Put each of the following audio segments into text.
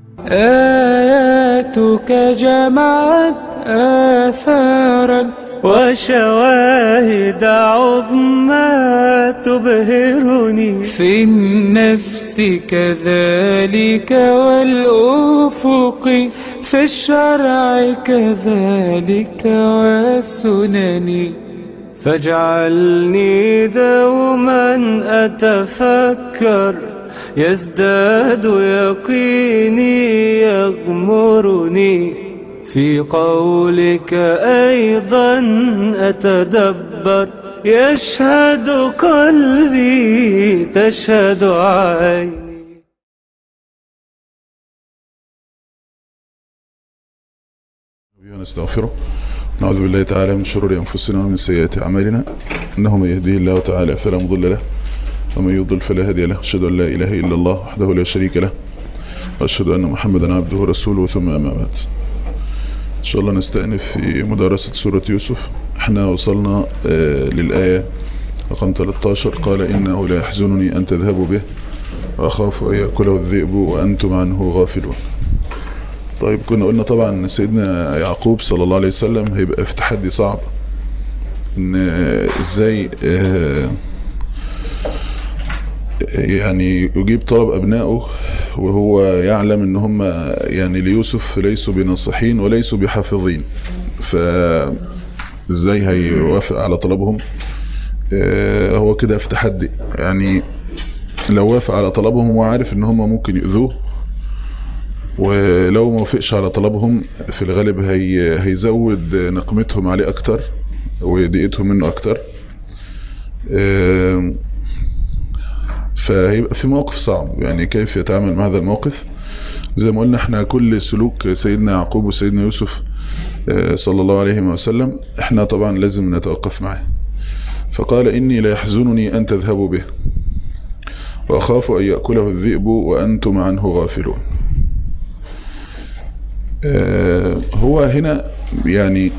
آياتك جمعت آثارا وشواهد عظمى تبهرني في النفس كذلك والأفق في الشرع كذلك والسنن فاجعلني دوما أتفكر يزداد يقيني يغمرني في قولك أيضا أتدبر يشهد قلبي تشهد عيني ونستغفره نعوذ بالله تعالى من شرور أنفسنا ومن سيئات أعمالنا إنه من يهديه الله تعالى فلا مضل له ومن يضل فلا هادي له أشهد أن لا إله إلا الله وحده لا شريك له وأشهد أن محمدا عبده ورسوله ثم أما بعد إن شاء الله نستأنف في مدارسة سورة يوسف احنا وصلنا آه للآية رقم 13 قال إنه لا يحزنني أن تذهبوا به وأخاف أن يأكله الذئب وأنتم عنه غافلون طيب كنا قلنا طبعا سيدنا يعقوب صلى الله عليه وسلم هيبقى في تحدي صعب ان ازاي اه يعني يجيب طلب ابنائه وهو يعلم ان هم يعني ليوسف ليسوا بناصحين وليسوا بحافظين فازاي هيوافق على طلبهم اه هو كده في تحدي يعني لو وافق على طلبهم وعارف ان هم ممكن يؤذوه ولو ما وافقش على طلبهم في الغالب هي هيزود نقمتهم عليه اكتر وضيقتهم منه اكتر فهيبقى في موقف صعب يعني كيف يتعامل مع هذا الموقف زي ما قلنا احنا كل سلوك سيدنا يعقوب وسيدنا يوسف صلى الله عليه وسلم احنا طبعا لازم نتوقف معه فقال اني لا يحزنني ان تذهبوا به واخاف ان يأكله الذئب وانتم عنه غافلون هو هنا يعني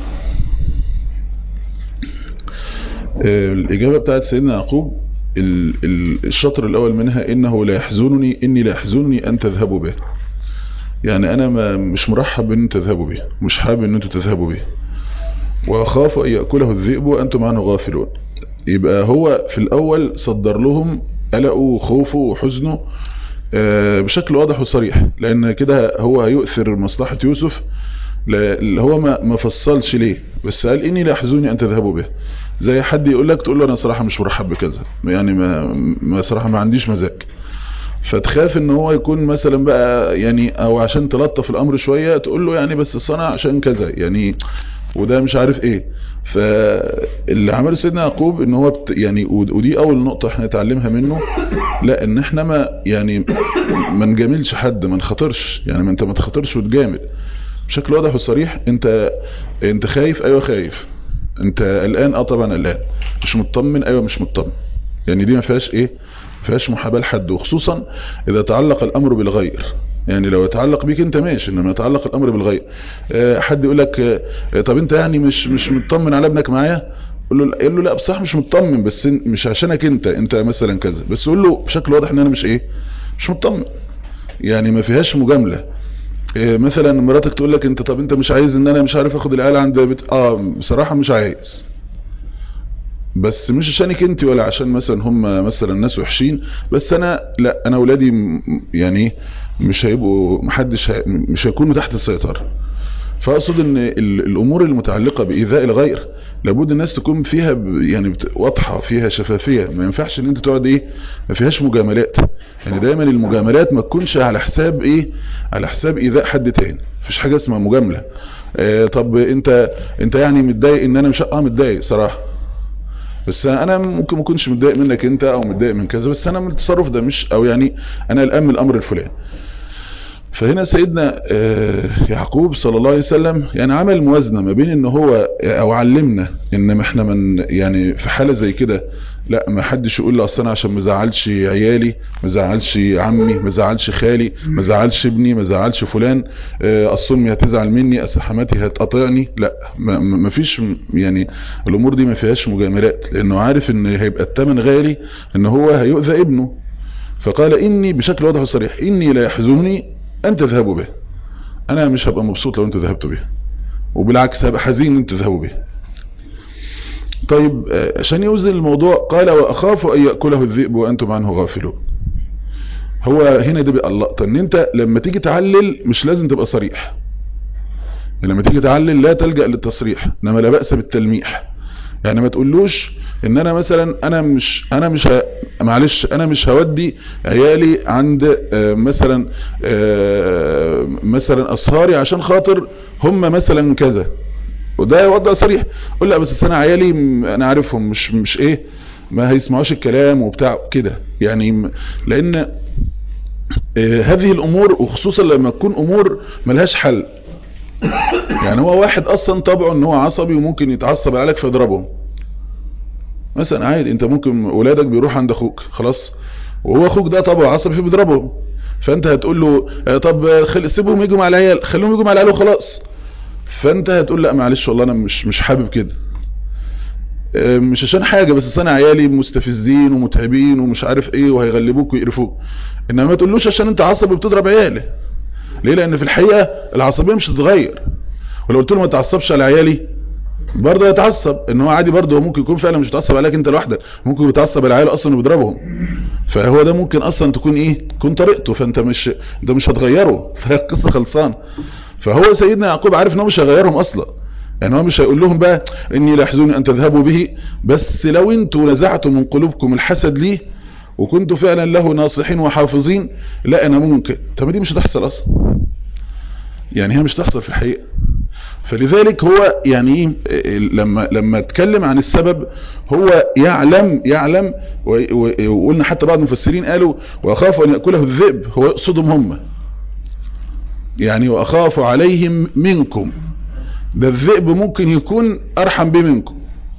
الإجابة بتاعت سيدنا يعقوب الشطر الأول منها إنه لا يحزنني إني لا يحزنني أن تذهبوا به يعني أنا ما مش مرحب أن تذهبوا به مش حابب أن أنتوا تذهبوا به وأخاف أن يأكله الذئب وأنتم عنه غافلون يبقى هو في الأول صدر لهم قلقه وخوفه وحزنه بشكل واضح وصريح لان كده هو هيؤثر مصلحة يوسف اللي هو ما ما فصلش ليه بس قال اني لا يحزنني ان تذهبوا به زي حد يقول لك تقول له انا صراحة مش مرحب بكذا يعني ما, ما صراحة ما عنديش مزاج فتخاف ان هو يكون مثلا بقى يعني او عشان تلطف الامر شوية تقول له يعني بس الصنع عشان كذا يعني وده مش عارف ايه فاللي عمله سيدنا يعقوب ان هو بت يعني ودي اول نقطة احنا نتعلمها منه لا ان احنا ما يعني ما نجاملش حد ما نخاطرش يعني ما انت ما تخاطرش وتجامل بشكل واضح وصريح انت انت خايف ايوه خايف انت قلقان اه طبعا قلقان مش مطمن ايوه مش مطمن يعني دي ما فيهاش ايه ما فيهاش محاباه لحد وخصوصا اذا تعلق الامر بالغير يعني لو يتعلق بيك انت ماشي انما يتعلق الامر بالغير اه حد يقول لك اه طب انت يعني مش مش مطمن على ابنك معايا قول له قول له لا بصح مش مطمن بس مش عشانك انت انت مثلا كذا بس قول له بشكل واضح ان انا مش ايه مش مطمن يعني ما فيهاش مجامله اه مثلا مراتك تقول لك انت طب انت مش عايز ان انا مش عارف اخد العيال عند بيت اه بصراحه مش عايز بس مش عشانك انت ولا عشان مثلا هم مثلا ناس وحشين بس انا لا انا اولادي يعني مش هيبقوا محدش هي مش هيكونوا تحت السيطرة فاقصد ان الامور المتعلقة بايذاء الغير لابد الناس تكون فيها يعني واضحة فيها شفافية ما ينفعش ان انت تقعد ايه ما فيهاش مجاملات يعني دايما المجاملات ما تكونش على حساب ايه على حساب ايذاء حد تاني مفيش حاجة اسمها مجاملة اه طب انت انت يعني متضايق ان انا مش اه متضايق صراحة بس انا ممكن ما اكونش متضايق منك انت او متضايق من كذا بس انا من التصرف ده مش او يعني انا الان من الامر الفلاني فهنا سيدنا يعقوب صلى الله عليه وسلم يعني عمل موازنة ما بين ان هو او علمنا ان ما احنا من يعني في حالة زي كده لا ما حدش يقول لي اصل انا عشان ما زعلش عيالي ما زعلش عمي ما زعلش خالي ما زعلش ابني ما زعلش فلان اصل امي هتزعل مني اصل حماتي هتقاطعني لا ما فيش يعني الامور دي ما فيهاش مجاملات لانه عارف ان هيبقى الثمن غالي ان هو هيؤذى ابنه فقال اني بشكل واضح وصريح اني لا يحزنني ان تذهبوا به انا مش هبقى مبسوط لو انتوا ذهبتوا به وبالعكس هبقى حزين ان انتوا تذهبوا به طيب عشان يوزن الموضوع قال واخاف ان ياكله الذئب وانتم عنه غافلون هو هنا ده بقى اللقطه ان انت لما تيجي تعلل مش لازم تبقى صريح لما تيجي تعلل لا تلجأ للتصريح انما لا بأس بالتلميح يعني ما تقولوش ان انا مثلا انا مش انا مش ه... معلش انا مش هودي عيالي عند آه مثلا آه مثلا اصهاري عشان خاطر هم مثلا كذا وده وضع صريح قول لا بس انا عيالي انا عارفهم مش مش ايه ما هيسمعوش الكلام وبتاع كده يعني لان آه هذه الامور وخصوصا لما تكون امور ملهاش حل يعني هو واحد اصلا طبعه ان هو عصبي وممكن يتعصب عليك فيضربهم مثلا عادي انت ممكن ولادك بيروح عند اخوك خلاص وهو اخوك ده طبعه عصبي فبيضربهم فانت هتقول له طب خل... سيبهم يجوا مع العيال خليهم يجوا مع العيال وخلاص فانت هتقول لا معلش والله انا مش مش حابب كده مش عشان حاجة بس انا عيالي مستفزين ومتعبين ومش عارف ايه وهيغلبوك ويقرفوك انما ما تقولوش عشان انت عصبي بتضرب عيالي ليه لان في الحقيقة العصبية مش هتتغير ولو قلت له ما تعصبش على عيالي برضه يتعصب ان هو عادي برضه هو ممكن يكون فعلا مش يتعصب عليك انت لوحدك ممكن يتعصب العيال اصلا وبيضربهم فهو ده ممكن اصلا تكون ايه تكون طريقته فانت مش انت مش هتغيره فهي القصه خلصان فهو سيدنا يعقوب عارف ان هو مش هيغيرهم اصلا يعني هو مش هيقول لهم بقى اني لا يحزنني ان تذهبوا به بس لو انتوا نزعتوا من قلوبكم الحسد ليه وكنتوا فعلا له ناصحين وحافظين لا انا ممكن طب دي مش هتحصل اصلا يعني هي مش تحصل في الحقيقه فلذلك هو يعني لما لما اتكلم عن السبب هو يعلم يعلم وقلنا حتى بعض المفسرين قالوا واخاف ان ياكله الذئب هو يقصدهم هم يعني واخاف عليهم منكم ده الذئب ممكن يكون ارحم به منكم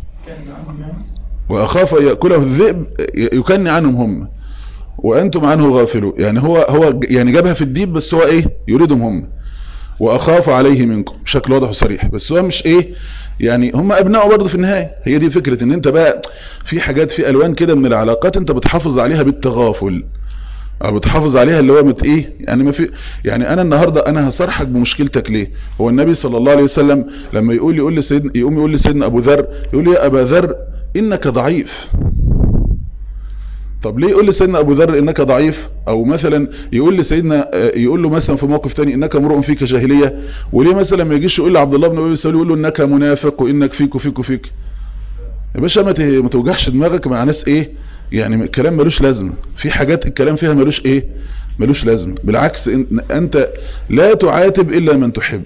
واخاف ان ياكله الذئب يكن عنهم هم وانتم عنه غافلون يعني هو هو يعني جابها في الديب بس هو ايه يريدهم هم واخاف عليه منكم بشكل واضح وصريح بس هو مش ايه يعني هم ابنائه برضه في النهايه هي دي فكره ان انت بقى في حاجات في الوان كده من العلاقات انت بتحافظ عليها بالتغافل او بتحافظ عليها اللي هو مت ايه يعني ما في يعني انا النهارده انا هصرحك بمشكلتك ليه هو النبي صلى الله عليه وسلم لما يقول يقول لسيدنا يقوم يقول لسيدنا ابو ذر يقول يا ابا ذر انك ضعيف طب ليه يقول لسيدنا ابو ذر انك ضعيف او مثلا يقول لسيدنا يقول له مثلا في موقف تاني انك امرؤ فيك جاهليه وليه مثلا ما يجيش يقول لعبد الله بن ابي سلول يقول له انك منافق وانك فيك وفيك وفيك يا باشا ما توجعش دماغك مع ناس ايه يعني الكلام ملوش لازمه في حاجات الكلام فيها ملوش ايه ملوش لازمه بالعكس انت لا تعاتب الا من تحب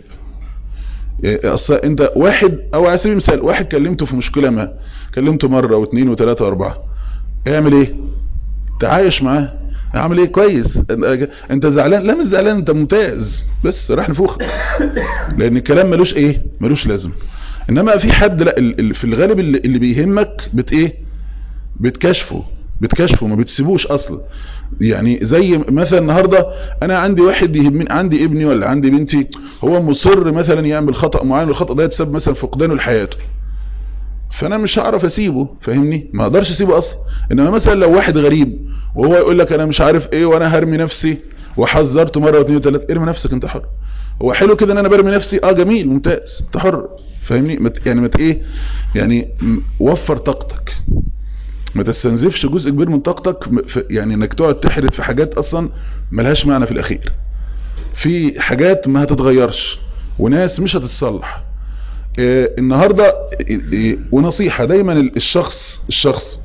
اصلا انت واحد او على سبيل المثال واحد كلمته في مشكله ما كلمته مره واثنين وثلاثه واربعه اعمل ايه تعايش معاه اعمل ايه كويس انت زعلان لا مش زعلان انت ممتاز بس راح نفوخ لان الكلام ملوش ايه ملوش لازم انما في حد لا في الغالب اللي, اللي بيهمك بت ايه بتكشفه بتكشفه ما بتسيبوش اصلا يعني زي مثلا النهاردة انا عندي واحد يهمني عندي ابني ولا عندي بنتي هو مصر مثلا يعمل خطأ معين والخطأ ده يتسبب مثلا فقدانه لحياته فانا مش هعرف اسيبه فاهمني ما اقدرش اسيبه اصلا انما مثلا لو واحد غريب وهو يقول لك انا مش عارف ايه وانا هرمي نفسي وحذرته مره واثنين وثلاثه ارمي نفسك انت حر هو حلو كده ان انا برمي نفسي اه جميل ممتاز انت حر فاهمني مت يعني مت ايه يعني وفر طاقتك ما تستنزفش جزء كبير من طاقتك يعني انك تقعد تحرد في حاجات اصلا ملهاش معنى في الاخير في حاجات ما هتتغيرش وناس مش هتتصلح اه النهاردة اه ونصيحة دايما الشخص الشخص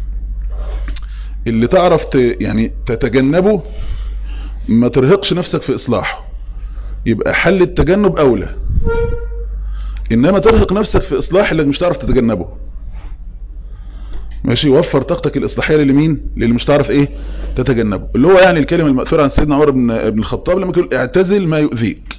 اللي تعرف يعني تتجنبه ما ترهقش نفسك في اصلاحه يبقى حل التجنب اولى انما ترهق نفسك في اصلاح اللي مش تعرف تتجنبه ماشي وفر طاقتك الاصلاحيه لمين للي مش تعرف ايه تتجنبه اللي هو يعني الكلمه المأثوره عن سيدنا عمر بن ابن الخطاب لما يقول اعتزل ما يؤذيك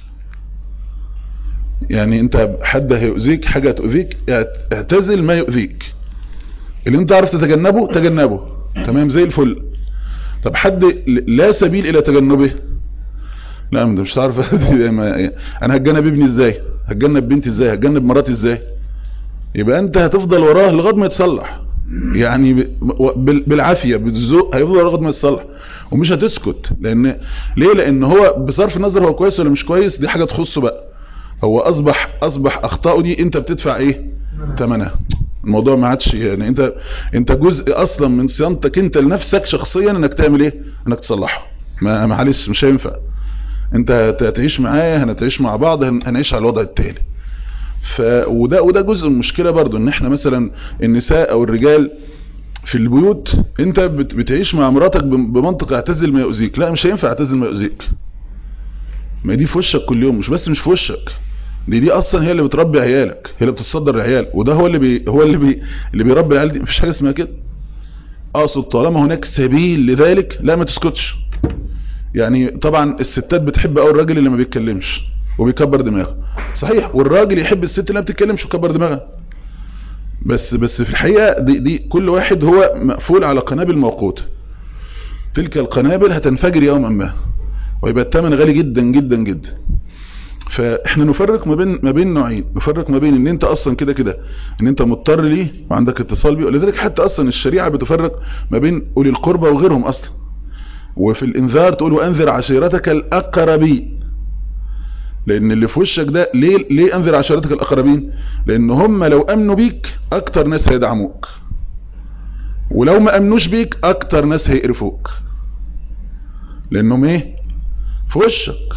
يعني انت حد هيؤذيك حاجه تؤذيك اعتزل ما يؤذيك اللي انت عارف تتجنبه تجنبه تمام زي الفل طب حد لا سبيل الى تجنبه لا انت مش عارف انا هتجنب ابني ازاي هتجنب بنتي ازاي هتجنب مراتي ازاي يبقى انت هتفضل وراه لغايه ما يتصلح يعني بالعافية بالذوق هيفضل لغايه ما يتصلح ومش هتسكت لان ليه لان هو بصرف النظر هو كويس ولا مش كويس دي حاجه تخصه بقى هو اصبح اصبح اخطائه دي انت بتدفع ايه ثمنها الموضوع ما عادش يعني انت انت جزء اصلا من صيانتك انت لنفسك شخصيا انك تعمل ايه انك تصلحه ما معلش مش هينفع انت هتعيش معايا هنتعيش مع بعض هنعيش على الوضع التالي ف وده وده جزء من المشكله برضو ان احنا مثلا النساء او الرجال في البيوت انت بتعيش مع مراتك بمنطق اعتزل ما يؤذيك لا مش هينفع اعتزل ما يؤذيك ما دي في وشك كل يوم مش بس مش في وشك دي دي اصلا هي اللي بتربي عيالك هي اللي بتصدر العيال وده هو اللي بي هو اللي بي اللي بيربي العيال دي مفيش حاجه اسمها كده اقصد طالما هناك سبيل لذلك لا ما تسكتش يعني طبعا الستات بتحب قوي الراجل اللي ما بيتكلمش وبيكبر دماغه صحيح والراجل يحب الست اللي ما بتتكلمش وكبر دماغها بس بس في الحقيقه دي دي كل واحد هو مقفول على قنابل موقوته تلك القنابل هتنفجر يوما ما ويبقى الثمن غالي جدا جدا جدا فاحنا نفرق ما بين ما بين نوعين نفرق ما بين ان انت اصلا كده كده ان انت مضطر ليه وعندك اتصال بيه ولذلك حتى اصلا الشريعه بتفرق ما بين اولي القربى وغيرهم اصلا وفي الانذار تقول وانذر عشيرتك الاقربين لان اللي في وشك ده ليه ليه انذر عشيرتك الاقربين لان هم لو امنوا بيك اكتر ناس هيدعموك ولو ما امنوش بيك اكتر ناس هيقرفوك لانهم ايه في وشك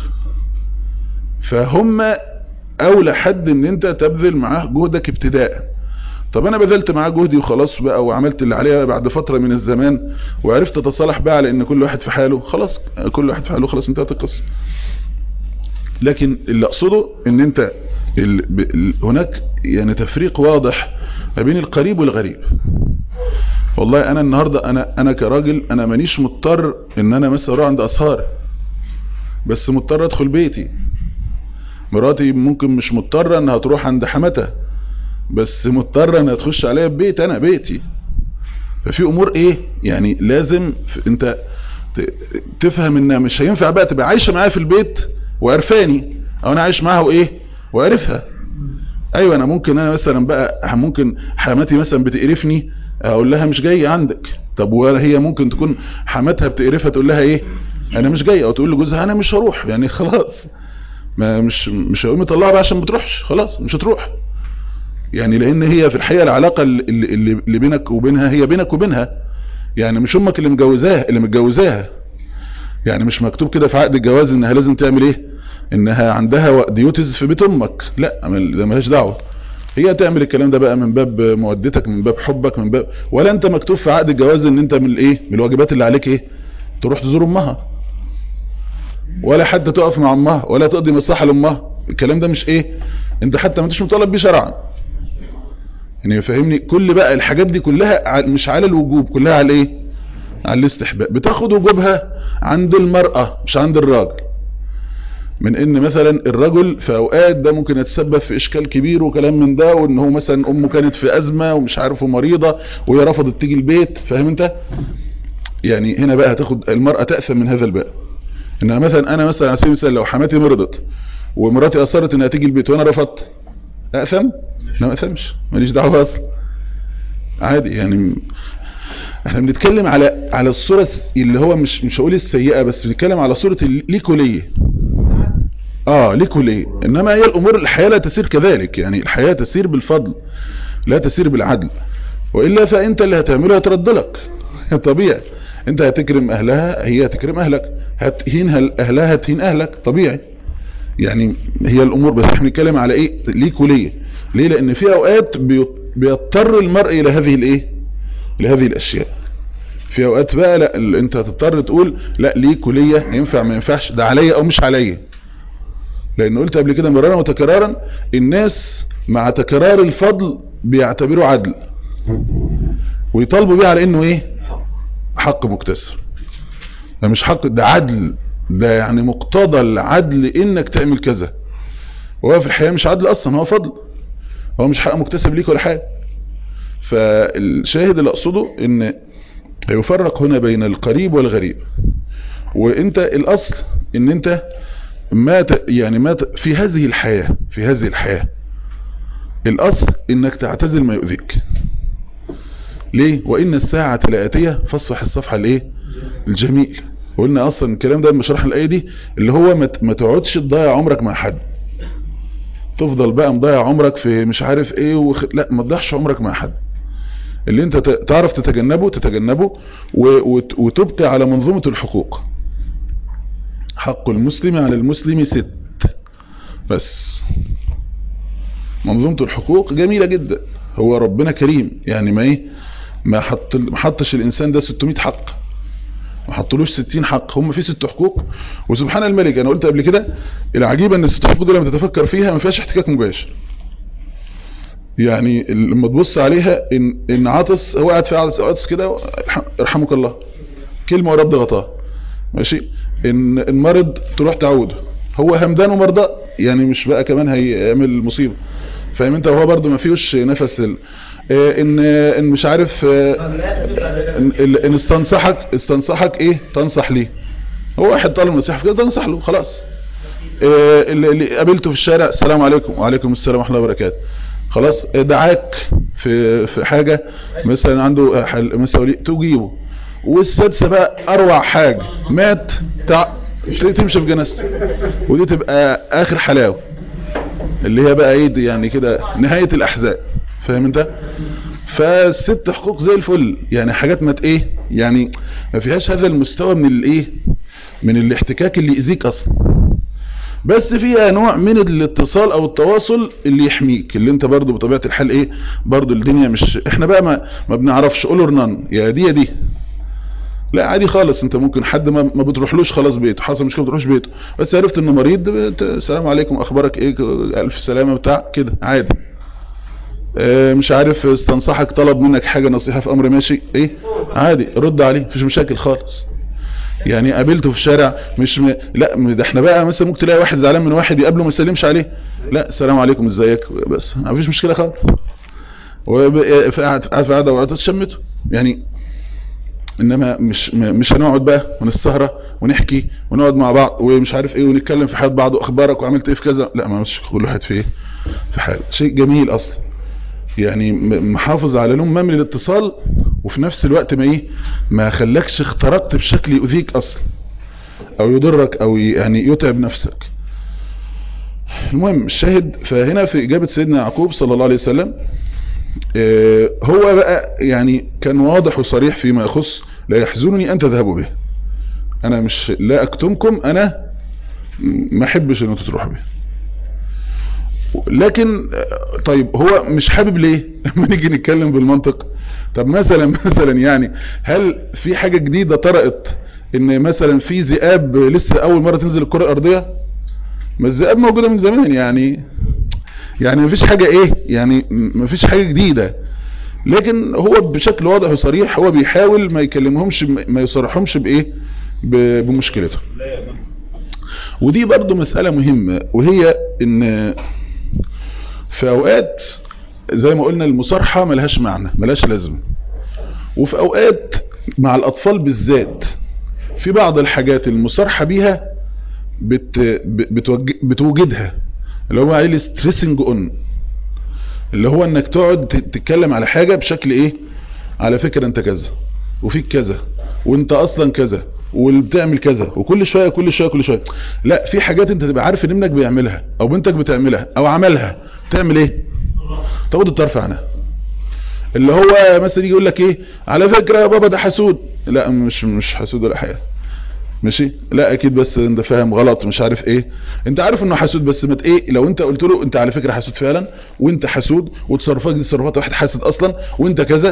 فهم اولى حد ان انت تبذل معاه جهدك ابتداء طب انا بذلت معاه جهدي وخلاص بقى وعملت اللي عليها بعد فترة من الزمان وعرفت اتصالح بقى على ان كل واحد في حاله خلاص كل واحد في حاله خلاص انتهت القصه لكن اللي اقصده ان انت ال... ال... هناك يعني تفريق واضح ما بين القريب والغريب والله انا النهاردة انا انا كراجل انا مانيش مضطر ان انا مثلا اروح عند اسهار بس مضطر ادخل بيتي مراتي ممكن مش مضطرة انها تروح عند حماتها بس مضطرة انها تخش عليا ببيت انا بيتي ففي امور ايه يعني لازم انت تفهم انها مش هينفع بقى تبقى عايشة معايا في البيت وعرفاني او انا عايش معاها وايه وعرفها ايوه انا ممكن انا مثلا بقى ممكن حماتي مثلا بتقرفني اقول لها مش جاي عندك طب ولا هي ممكن تكون حماتها بتقرفها تقول لها ايه انا مش جاي او تقول لجوزها انا مش هروح يعني خلاص ما مش مش هقوم يطلعها بقى عشان ما تروحش خلاص مش هتروح يعني لان هي في الحقيقه العلاقه اللي, اللي, اللي بينك وبينها هي بينك وبينها يعني مش امك اللي مجوزاها اللي متجوزاها يعني مش مكتوب كده في عقد الجواز انها لازم تعمل ايه انها عندها ديوتيز في بيت امك لا ده مالهاش دعوه هي تعمل الكلام ده بقى من باب مودتك من باب حبك من باب ولا انت مكتوب في عقد الجواز ان انت من الايه من الواجبات اللي عليك ايه تروح تزور امها ولا حتى تقف مع امها ولا تقضي مصلحه لامها الكلام ده مش ايه انت حتى ما انتش مطالب بيه شرعا يعني فاهمني كل بقى الحاجات دي كلها مش على الوجوب كلها على ايه على الاستحباب بتاخد وجوبها عند المرأة مش عند الراجل من ان مثلا الرجل في اوقات ده ممكن يتسبب في اشكال كبير وكلام من ده وان هو مثلا امه كانت في ازمة ومش عارف مريضة وهي رفضت تيجي البيت فاهم انت يعني هنا بقى هتاخد المرأة تأثم من هذا الباب انها مثلا انا مثلا على سبيل المثال لو حماتي مرضت ومراتي اصرت انها تيجي البيت وانا رفضت اقسم لا ما اقسمش ماليش دعوه اصلا عادي يعني احنا بنتكلم على على الصوره اللي هو مش مش هقول السيئه بس بنتكلم على صوره ليكوليه اه ليكوليه انما هي الامور الحياه لا تسير كذلك يعني الحياه تسير بالفضل لا تسير بالعدل والا فانت اللي هتعمله هترد لك طبيعي انت هتكرم اهلها هي هتكرم اهلك هتهين اهلها هتهين اهلك طبيعي يعني هي الامور بس احنا بنتكلم على ايه ليك وليه ليه لان في اوقات بيضطر المرء الى هذه الايه لهذه الاشياء في اوقات بقى لا انت هتضطر تقول لا ليك وليا ينفع ما ينفعش ده عليا او مش عليا لان قلت قبل كده مرارا وتكرارا الناس مع تكرار الفضل بيعتبروه عدل ويطالبوا بيه على انه ايه حق مكتسب ده مش حق ده عدل ده يعني مقتضى العدل انك تعمل كذا وهو في الحقيقة مش عدل اصلا هو فضل هو مش حق مكتسب ليك ولا حاجة فالشاهد اللي اقصده ان يفرق هنا بين القريب والغريب وانت الاصل ان انت ما ت... يعني ما ت... في هذه الحياة في هذه الحياة الاصل انك تعتزل ما يؤذيك ليه وان الساعة لآتية فاصفح الصفحة الايه الجميل قلنا اصلا الكلام ده لما شرحنا الايه دي اللي هو ما ت- ما تقعدش تضيع عمرك مع حد تفضل بقى مضيع عمرك في مش عارف ايه وخ... لا ما تضيعش عمرك مع حد اللي انت ت- تعرف تتجنبه تتجنبه و... وت... وتبقي على منظومة الحقوق حق المسلم على المسلم ست بس منظومة الحقوق جميلة جدا هو ربنا كريم يعني ما ايه ما حط ما حطش الانسان ده 600 حق ما حطلوش 60 حق هم في ست حقوق وسبحان الملك انا قلت قبل كده العجيبه ان الست حقوق دي لما تتفكر فيها ما فيهاش احتكاك مباشر يعني لما تبص عليها ان ان عاطس هو قاعد في عاطس عاطس كده ارحمك الله كلمه ورد غطاه ماشي ان المرض تروح تعوده هو همدان ومرضى يعني مش بقى كمان هيعمل مصيبه فاهم انت وهو برده ما فيهوش نفس ال... آه، ان ان مش عارف آه، ان ان استنصحك استنصحك ايه تنصح ليه هو واحد طالب نصيحه في كده تنصح له خلاص آه، اللي اللي قابلته في الشارع السلام عليكم وعليكم السلام ورحمه الله وبركاته خلاص آه، دعاك في في حاجه مثلا عنده حل مثلا ولي- تجيبه والسادسه بقى اروع حاجه مات تع... تمشي في جنازته ودي تبقى اخر حلاوه اللي هي بقى ايه دي يعني كده نهايه الاحزان فاهم انت فالست حقوق زي الفل يعني حاجات ما ت- ايه يعني ما فيهاش هذا المستوى من الايه من الاحتكاك اللي يأذيك اصلا بس فيها نوع من الاتصال او التواصل اللي يحميك اللي انت برضو بطبيعة الحال ايه برضو الدنيا مش احنا بقى ما, ما بنعرفش قول اور نان يا دي يا دي لا عادي خالص انت ممكن حد ما, ما بتروحلوش خلاص بيته حصل مشكله ما بتروحش بيته بس عرفت انه مريض بت- السلام عليكم اخبارك ايه الف سلامه بتاع كده عادي اه، مش عارف استنصحك طلب منك حاجه نصيحه في امر ماشي ايه عادي رد عليه مفيش مشاكل خالص يعني قابلته في الشارع مش م... لا م- ده احنا بقى مثلا ممكن تلاقي واحد زعلان من واحد يقابله ما يسلمش عليه لا السلام عليكم ازيك بس ما فيش مشكله خالص وقاعد قاعد في قعده وقعدت شمته يعني انما مش م- مش هنقعد بقى من السهره ونحكي ونقعد مع بعض ومش عارف ايه ونتكلم في حياه بعض واخبارك وعملت ايه في كذا لا ما مش كل واحد في ايه في حاله شيء جميل اصلا يعني م- محافظ على لون ما من الاتصال وفي نفس الوقت ما ايه ما خلاكش اخترقت بشكل يؤذيك اصلا او يضرك او ي- يعني يتعب نفسك المهم الشاهد فهنا في اجابة سيدنا يعقوب صلى الله عليه وسلم آه، هو بقى يعني كان واضح وصريح فيما يخص لا يحزنني ان تذهبوا به انا مش لا اكتمكم انا ما احبش ان انتوا تروحوا به لكن آه، طيب هو مش حابب ليه لما نيجي نتكلم بالمنطق طب مثلا مثلا يعني هل في حاجة جديدة طرقت ان مثلا في ذئاب لسه اول مرة تنزل الكرة الارضية ما الذئاب موجودة من زمان يعني يعني مفيش حاجة ايه يعني م- مفيش حاجة جديدة لكن هو بشكل واضح وصريح هو بيحاول ما يكلمهمش ما يصرحهمش بايه ب- بمشكلتهم ودي برضو مسألة مهمة وهي ان في اوقات زي ما قلنا المصارحة ملهاش معنى ملهاش لازمة وفي اوقات مع الاطفال بالذات في بعض الحاجات المصارحة بيها بت بتوج- بتوجدها اللي هو عيل ستريسنج اون اللي هو انك تقعد ت- تتكلم على حاجة بشكل ايه على فكرة انت كذا وفيك كذا وانت اصلا كذا وبتعمل كذا وكل شوية كل شوية كل شوية لا في حاجات انت تبقى عارف ان ابنك بيعملها او بنتك بتعملها او عملها تعمل ايه تاخد الطرف عنها اللي هو مثلا يجي يقول لك ايه على فكرة يا بابا ده حسود لا مش مش حسود ولا حاجة ماشي لا اكيد بس انت فاهم غلط مش عارف ايه انت عارف انه حسود بس ما ت- ايه لو انت قلت له انت على فكرة حسود فعلا وانت حسود وتصرفاتك دي تصرفات واحد حاسد اصلا وانت كذا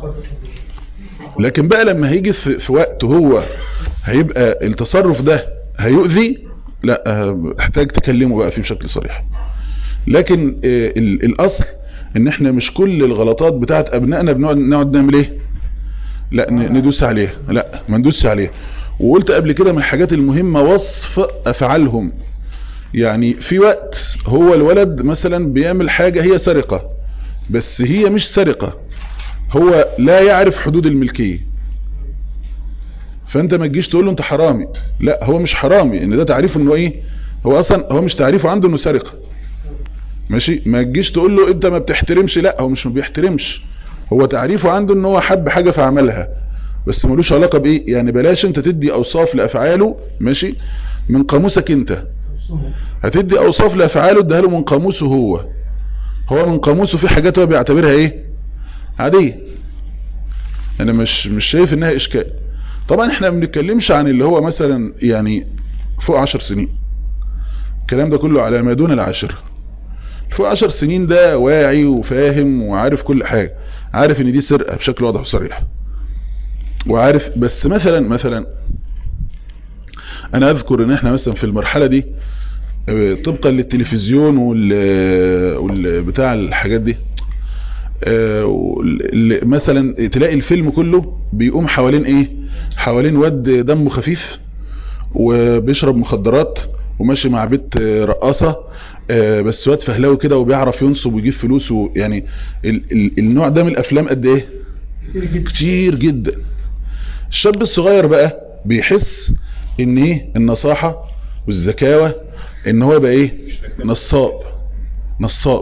لكن بقى لما هيجي في, في وقت هو هيبقى التصرف ده هيؤذي لا آه، احتاج تكلمه بقى فيه بشكل صريح لكن آه، ال- الاصل ان احنا مش كل الغلطات بتاعت ابنائنا بنقعد نقعد نعمل ايه لا ن- ندوس عليها لا ما ندوسش عليها وقلت قبل كده من الحاجات المهمة وصف افعالهم يعني في وقت هو الولد مثلا بيعمل حاجة هي سرقة بس هي مش سرقة هو لا يعرف حدود الملكية فانت ما تجيش تقول له انت حرامي لا هو مش حرامي ان ده تعريفه انه ايه هو اصلا هو مش تعريفه عنده انه سرقة ماشي ما تجيش تقول له انت ما بتحترمش لا هو مش ما بيحترمش هو تعريفه عنده ان هو حب حاجة فعملها بس ملوش علاقة بايه يعني بلاش انت تدي اوصاف لافعاله ماشي من قاموسك انت هتدي اوصاف لافعاله اديها له من قاموسه هو هو من قاموسه في حاجات هو بيعتبرها ايه عادية انا مش مش شايف انها اشكال طبعا احنا ما بنتكلمش عن اللي هو مثلا يعني فوق عشر سنين الكلام ده كله على ما دون العشر فوق عشر سنين ده واعي وفاهم وعارف كل حاجة عارف ان دي سرقة بشكل واضح وصريح وعارف بس مثلا مثلا انا اذكر ان احنا مثلا في المرحلة دي آه، طبقا للتلفزيون وال وال- بتاع الحاجات دي آه، وال- مثلا تلاقي الفيلم كله بيقوم حوالين ايه حوالين واد دمه خفيف وبيشرب مخدرات وماشي مع بنت آه، رقاصة آه، بس واد فهلاوي كده وبيعرف ينصب ويجيب فلوس و- يعني ال ال النوع ده من الافلام قد ايه كتير جدا الشاب الصغير بقى بيحس ان ايه النصاحة والزكاوة ان هو يبقى ايه نصاب نصاب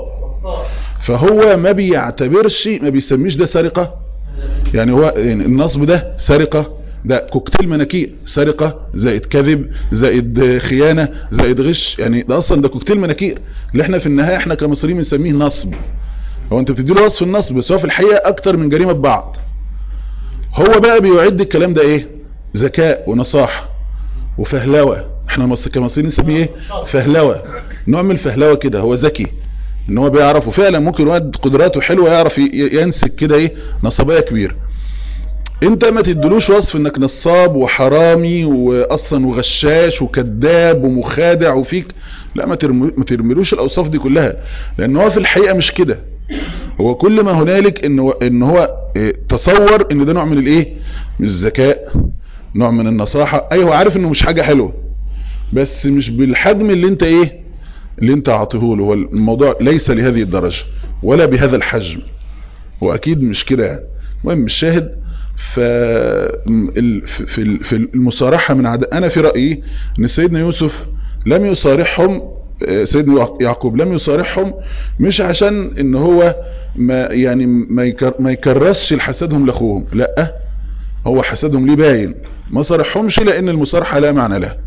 فهو ما بيعتبرش ما بيسميش ده سرقة يعني هو يعني النصب ده سرقة ده كوكتيل مناكير سرقة زائد كذب زائد خيانة زائد غش يعني ده اصلا ده كوكتيل مناكير اللي احنا في النهاية احنا كمصريين بنسميه نصب هو انت بتديله وصف النصب بس هو في الحقيقة اكتر من جريمة ببعض هو بقى بيعد الكلام ده ايه ذكاء ونصاحة وفهلوة احنا مصر كمصريين نسميه ايه فهلوة نوع من الفهلوة كده هو ذكي ان هو بيعرف وفعلا ممكن واد قدراته حلوة يعرف ي- ينسك كده ايه نصبية كبيرة انت ما تدلوش وصف انك نصاب وحرامي واصلا وغشاش وكذاب ومخادع وفيك لا ما ترمي- ما ترملوش الاوصاف دي كلها لان هو في الحقيقة مش كده هو كل ما هنالك ان هو, إن هو إيه، تصور ان ده نوع من الايه من الذكاء نوع من النصاحة ايوه عارف انه مش حاجة حلوة بس مش بالحجم اللي انت ايه اللي انت عاطيه له هو الموضوع ليس لهذه الدرجة ولا بهذا الحجم واكيد مش كده يعني المهم الشاهد ف ال- في ال- في المصارحة من عد... انا في رأيي ان سيدنا يوسف لم يصارحهم آه، سيدنا يعقوب لم يصارحهم مش عشان ان هو ما يعني ما, يكر... ما يكرسش لحسدهم لاخوهم لا هو حسدهم ليه باين ما صارحهمش لان المصارحة لا معنى لها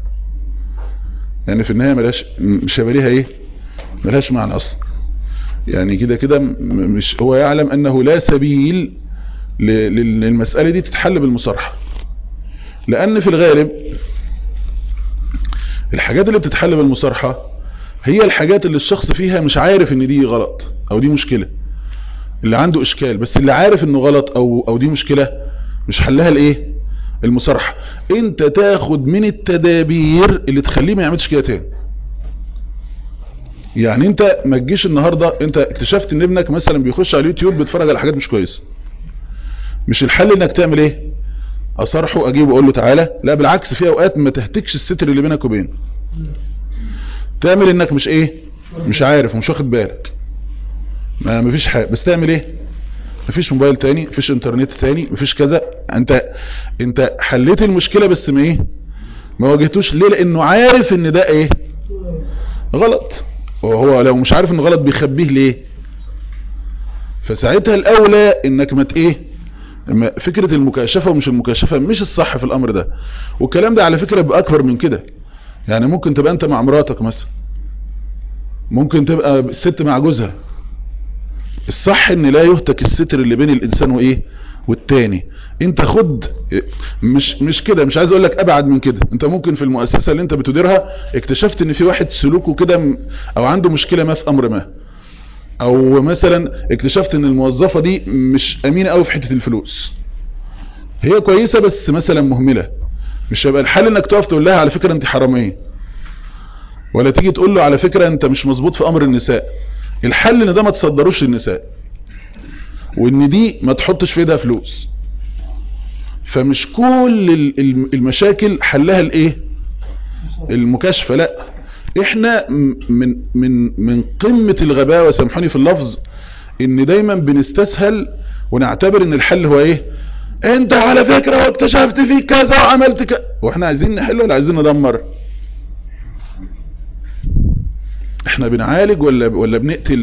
يعني في النهاية ملاش مش هيبقى ليها ايه ملهاش معنى اصلا يعني كده كده م- مش هو يعلم انه لا سبيل ل- لل- للمسألة دي تتحل بالمصارحة لان في الغالب الحاجات اللي بتتحل بالمصارحة هي الحاجات اللي الشخص فيها مش عارف ان دي غلط او دي مشكلة اللي عنده اشكال بس اللي عارف انه غلط او او دي مشكلة مش حلها الايه المصارحة انت تاخد من التدابير اللي تخليه ما يعملش كده تاني يعني انت ما تجيش النهاردة انت اكتشفت ان ابنك مثلا بيخش على اليوتيوب بيتفرج على حاجات مش كويسة مش الحل انك تعمل ايه اصرحه اجيبه اقول له تعالى لا بالعكس في اوقات ما تهتكش الستر اللي بينك وبينه تعمل انك مش ايه مش عارف ومش واخد بالك ما مفيش حاجة بس تعمل ايه مفيش موبايل تاني مفيش انترنت تاني مفيش كذا انت انت حليت المشكلة بس ما ايه ما واجهتوش ليه لانه عارف ان ده ايه غلط وهو لو مش عارف انه غلط بيخبيه ليه فساعتها الاولى انك ما ت- ايه ما- فكرة المكاشفة ومش المكاشفة مش الصح في الامر ده والكلام ده على فكرة باكبر من كده يعني ممكن تبقى انت مع مراتك مثلا ممكن تبقى الست مع جوزها الصح ان لا يهتك الستر اللي بين الانسان وايه والتاني انت خد مش مش كده مش عايز اقول لك ابعد من كده انت ممكن في المؤسسة اللي انت بتديرها اكتشفت ان في واحد سلوكه كده م- او عنده مشكلة ما في امر ما او مثلا اكتشفت ان الموظفة دي مش امينة قوي في حتة الفلوس هي كويسة بس مثلا مهملة مش هيبقى الحل انك تقف تقول لها على فكرة انت حرامية ولا تيجي تقول له على فكرة انت مش مظبوط في امر النساء الحل ان ده ما تصدروش للنساء وان دي ما تحطش في ايدها فلوس فمش كل ال- ال- المشاكل حلها الايه المكاشفة لا احنا م- من من من قمة الغباوة سامحوني في اللفظ ان دايما بنستسهل ونعتبر ان الحل هو ايه انت على فكرة واكتشفت فيك كذا وعملت كذا واحنا عايزين نحل ولا عايزين ندمر احنا بنعالج ولا ولا بنقتل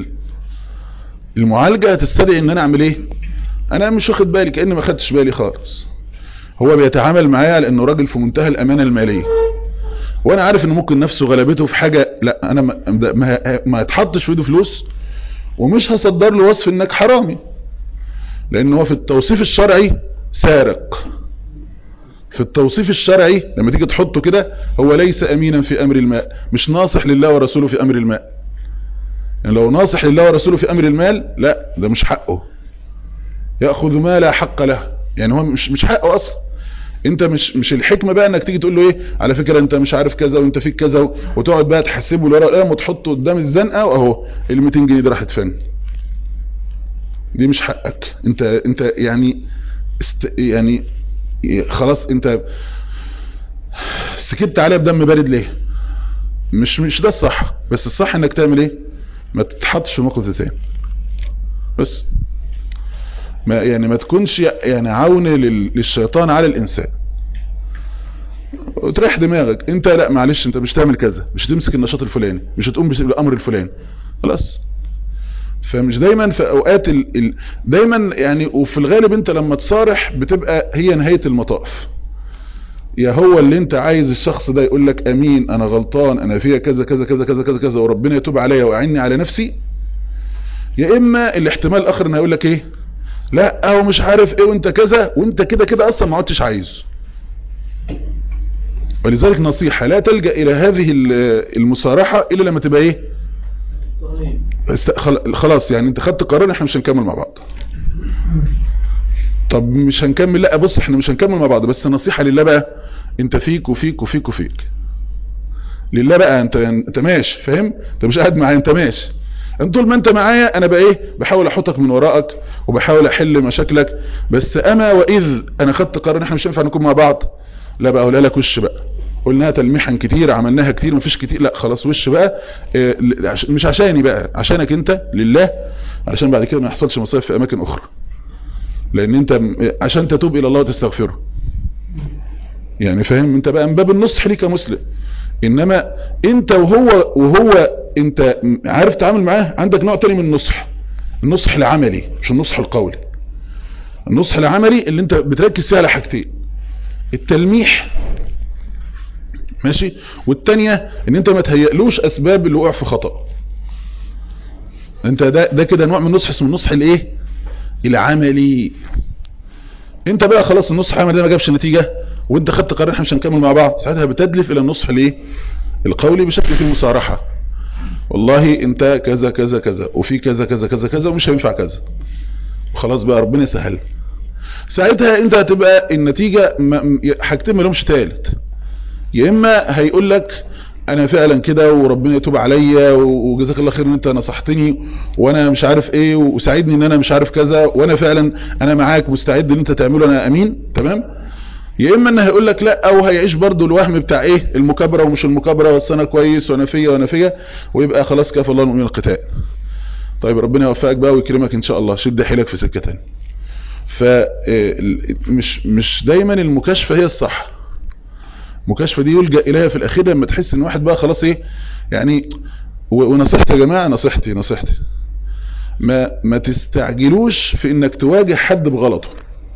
المعالجة هتستدعي ان انا اعمل ايه انا مش واخد بالي كأني ما خدتش بالي خالص هو بيتعامل معايا على انه راجل في منتهى الامانه الماليه وانا عارف ان ممكن نفسه غلبته في حاجه لا انا ما ما, ما يتحطش في ايده فلوس ومش هصدر له وصف انك حرامي لان هو في التوصيف الشرعي سارق في التوصيف الشرعي لما تيجي تحطه كده هو ليس امينا في امر المال مش ناصح لله ورسوله في امر المال يعني لو ناصح لله ورسوله في امر المال لا ده مش حقه ياخذ ما لا حق له يعني هو مش مش حقه اصلا انت مش مش الحكمه بقى انك تيجي تقول له ايه على فكره انت مش عارف كذا وانت فيك كذا وتقعد بقى تحسبه الورقه والقلم وتحطه قدام الزنقه واهو ال 200 جنيه دي راحت فين دي مش حقك انت انت يعني است يعني خلاص انت سكت عليها بدم بارد ليه مش مش ده الصح بس الصح انك تعمل ايه ما تتحطش في موقف تاني بس ما يعني ما تكونش يعني عون للشيطان على الانسان وتريح دماغك انت لا معلش انت مش تعمل كذا مش تمسك النشاط الفلاني مش هتقوم بالامر الفلاني خلاص فمش دايما في اوقات ال... ال... دايما يعني وفي الغالب انت لما تصارح بتبقى هي نهاية المطاف يا هو اللي انت عايز الشخص ده يقول لك امين انا غلطان انا فيها كذا كذا كذا كذا كذا كذا وربنا يتوب عليا واعني على نفسي يا اما الاحتمال الاخر انه يقول لك ايه لا هو مش عارف ايه وانت كذا وانت كده كده اصلا ما عدتش عايزه ولذلك نصيحة لا تلجأ الى هذه المصارحة الا لما تبقى ايه خلاص يعني انت خدت قرار احنا مش هنكمل مع بعض طب مش هنكمل لا بص احنا مش هنكمل مع بعض بس نصيحة لله بقى انت فيك وفيك وفيك وفيك لله بقى انت انت ماشي فاهم انت مش قاعد معايا انت ماشي انت طول ما انت معايا انا بقى ايه بحاول احطك من وراءك وبحاول احل مشاكلك بس اما واذ انا خدت قرار احنا مش هينفع نكون مع بعض لا بقى اقولها لك وش بقى قلناها تلميحا كتير عملناها كتير مفيش كتير لا خلاص وش بقى اه مش عشاني بقى عشانك انت لله علشان بعد كده ما يحصلش مصايب في اماكن اخرى لان انت عشان تتوب الى الله وتستغفره يعني فاهم انت بقى من باب النصح ليك مسلم انما انت وهو وهو انت عارف تتعامل معاه عندك نوع تاني من النصح النصح العملي مش النصح القولي النصح العملي اللي انت بتركز فيه على حاجتين التلميح ماشي والتانية ان انت ما تهيئلوش اسباب الوقوع في خطأ انت ده ده كده نوع من النصح اسمه النصح الايه العملي انت بقى خلاص النصح العملي ده ما جابش نتيجة وانت خدت قرار احنا مش هنكمل مع بعض ساعتها بتدلف الى النصح الايه القولي بشكل فيه مصارحة والله انت كذا كذا كذا وفي كذا كذا كذا كذا ومش هينفع كذا وخلاص بقى ربنا يسهل ساعتها انت هتبقى النتيجة حاجتين ما لهمش تالت يا اما هيقول لك انا فعلا كده وربنا يتوب عليا وجزاك الله خير ان انت نصحتني وانا مش عارف ايه وساعدني ان انا مش عارف كذا وانا فعلا انا معاك مستعد ان انت تعمله انا امين تمام يا اما انه هيقول لك لا او هيعيش برضو الوهم بتاع ايه المكابره ومش المكابره بس انا كويس وانا فيا وانا فيا ويبقى خلاص كفى الله المؤمنين القتال طيب ربنا يوفقك بقى ويكرمك ان شاء الله شد حيلك في سكه ثانيه فمش مش دايما المكاشفه هي الصح المكاشفه دي يلجا اليها في الاخير لما تحس ان واحد بقى خلاص ايه يعني ونصيحتي يا جماعه نصيحتي نصيحتي ما ما تستعجلوش في انك تواجه حد بغلطه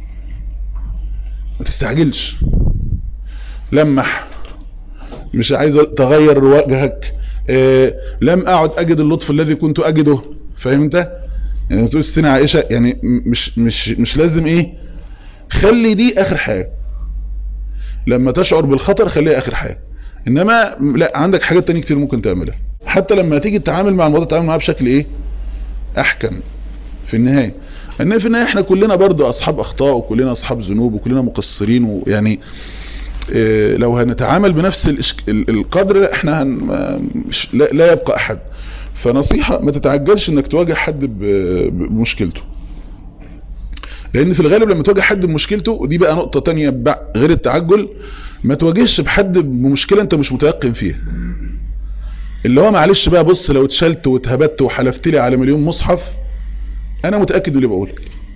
ما تستعجلش لمح مش عايز تغير وجهك إيه لم اعد اجد اللطف الذي كنت اجده فاهم انت يعني تقول ستنا عائشة يعني مش مش مش لازم ايه خلي دي اخر حاجة لما تشعر بالخطر خليها اخر حاجة انما لا عندك حاجات تانية كتير ممكن تعملها حتى لما تيجي تتعامل مع الموضوع تتعامل معاه بشكل ايه احكم في النهاية ان في النهاية احنا كلنا برضو اصحاب اخطاء وكلنا اصحاب ذنوب وكلنا مقصرين ويعني إيه لو هنتعامل بنفس القدر احنا هن مش لا, لا يبقى احد فنصيحة ما تتعجلش انك تواجه حد بمشكلته لان في الغالب لما تواجه حد بمشكلته ودي بقى نقطة تانية غير التعجل ما تواجهش بحد بمشكلة انت مش متيقن فيها اللي هو معلش بقى بص لو اتشلت واتهبت وحلفت لي على مليون مصحف انا متأكد اللي بقوله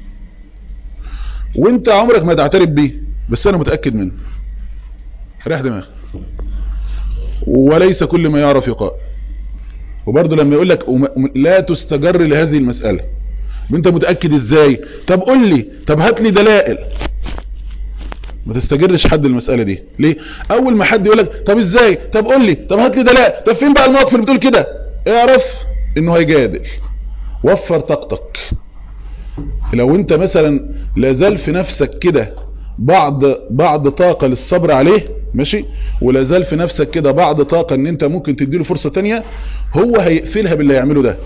وانت عمرك ما تعترف بيه بس انا متأكد منه ريح دماغ وليس كل ما يعرف يقال وبرضه لما يقول لك لا تستجر لهذه المسألة انت متأكد ازاي طب قول لي طب هات لي دلائل ما تستجرش حد المسألة دي ليه اول ما حد يقولك طب ازاي طب قول لي طب هات لي دلاء طب فين بقى المواقف اللي بتقول كده اعرف انه هيجادل وفر طاقتك لو انت مثلا لازال في نفسك كده بعض بعض طاقة للصبر عليه ماشي ولازال في نفسك كده بعض طاقة ان انت ممكن تديله فرصة تانية هو هيقفلها باللي يعمله ده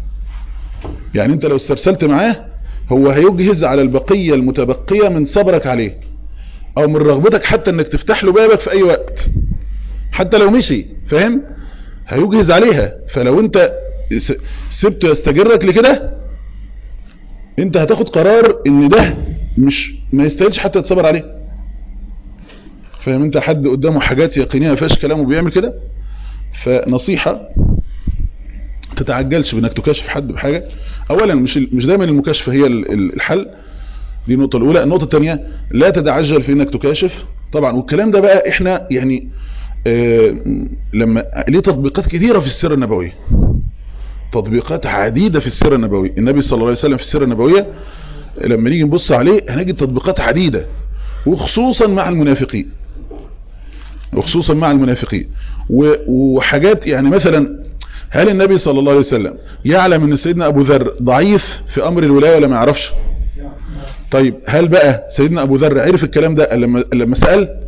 يعني انت لو استرسلت معاه هو هيجهز على البقية المتبقية من صبرك عليه او من رغبتك حتى انك تفتح له بابك في اي وقت حتى لو مشي فاهم هيجهز عليها فلو انت س- سبته يستجرك لكده انت هتاخد قرار ان ده مش ما يستاهلش حتى تصبر عليه فاهم انت حد قدامه حاجات يقينيه ما فيهاش كلامه بيعمل كده فنصيحه تتعجلش بانك تكاشف حد بحاجه اولا مش مش دايما المكاشفه هي ال- ال- الحل دي النقطه الاولى النقطه الثانيه لا تتعجل في انك تكاشف طبعا والكلام ده بقى احنا يعني آه لما ليه تطبيقات كثيره في السيره النبويه تطبيقات عديده في السيره النبويه النبي صلى الله عليه وسلم في السيره النبويه لما نيجي نبص عليه هنجد تطبيقات عديده وخصوصا مع المنافقين وخصوصا مع المنافقين و- وحاجات يعني مثلا هل النبي صلى الله عليه وسلم يعلم ان سيدنا ابو ذر ضعيف في امر الولايه ولا ما يعرفش طيب هل بقى سيدنا ابو ذر عرف الكلام ده لما لما سال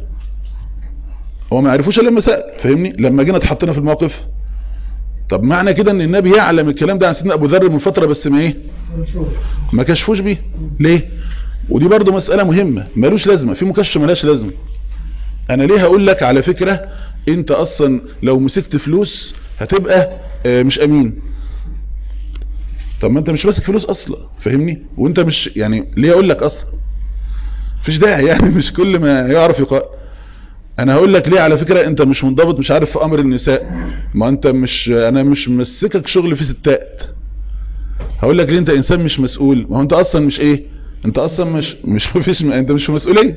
هو ما عرفوش الا لما سال فاهمني لما جينا اتحطينا في الموقف طب معنى كده ان النبي يعلم الكلام ده عن سيدنا ابو ذر من فتره بس ما ايه ما كشفوش بيه ليه ودي برضو مسألة مهمة ملوش لازمة في مكشف ملاش لازمة انا ليه هقول لك على فكرة انت اصلا لو مسكت فلوس هتبقى آه، مش امين طب ما انت مش ماسك فلوس اصلا فاهمني وانت مش يعني ليه اقول لك اصلا مفيش داعي يعني مش كل ما يعرف يقال انا هقول لك ليه على فكرة انت مش منضبط مش عارف في امر النساء ما انت مش انا مش مسكك شغل في ستات هقول لك ليه انت انسان مش مسؤول ما هو انت اصلا مش ايه انت اصلا مش مش مفيش انت مش في مسؤوليه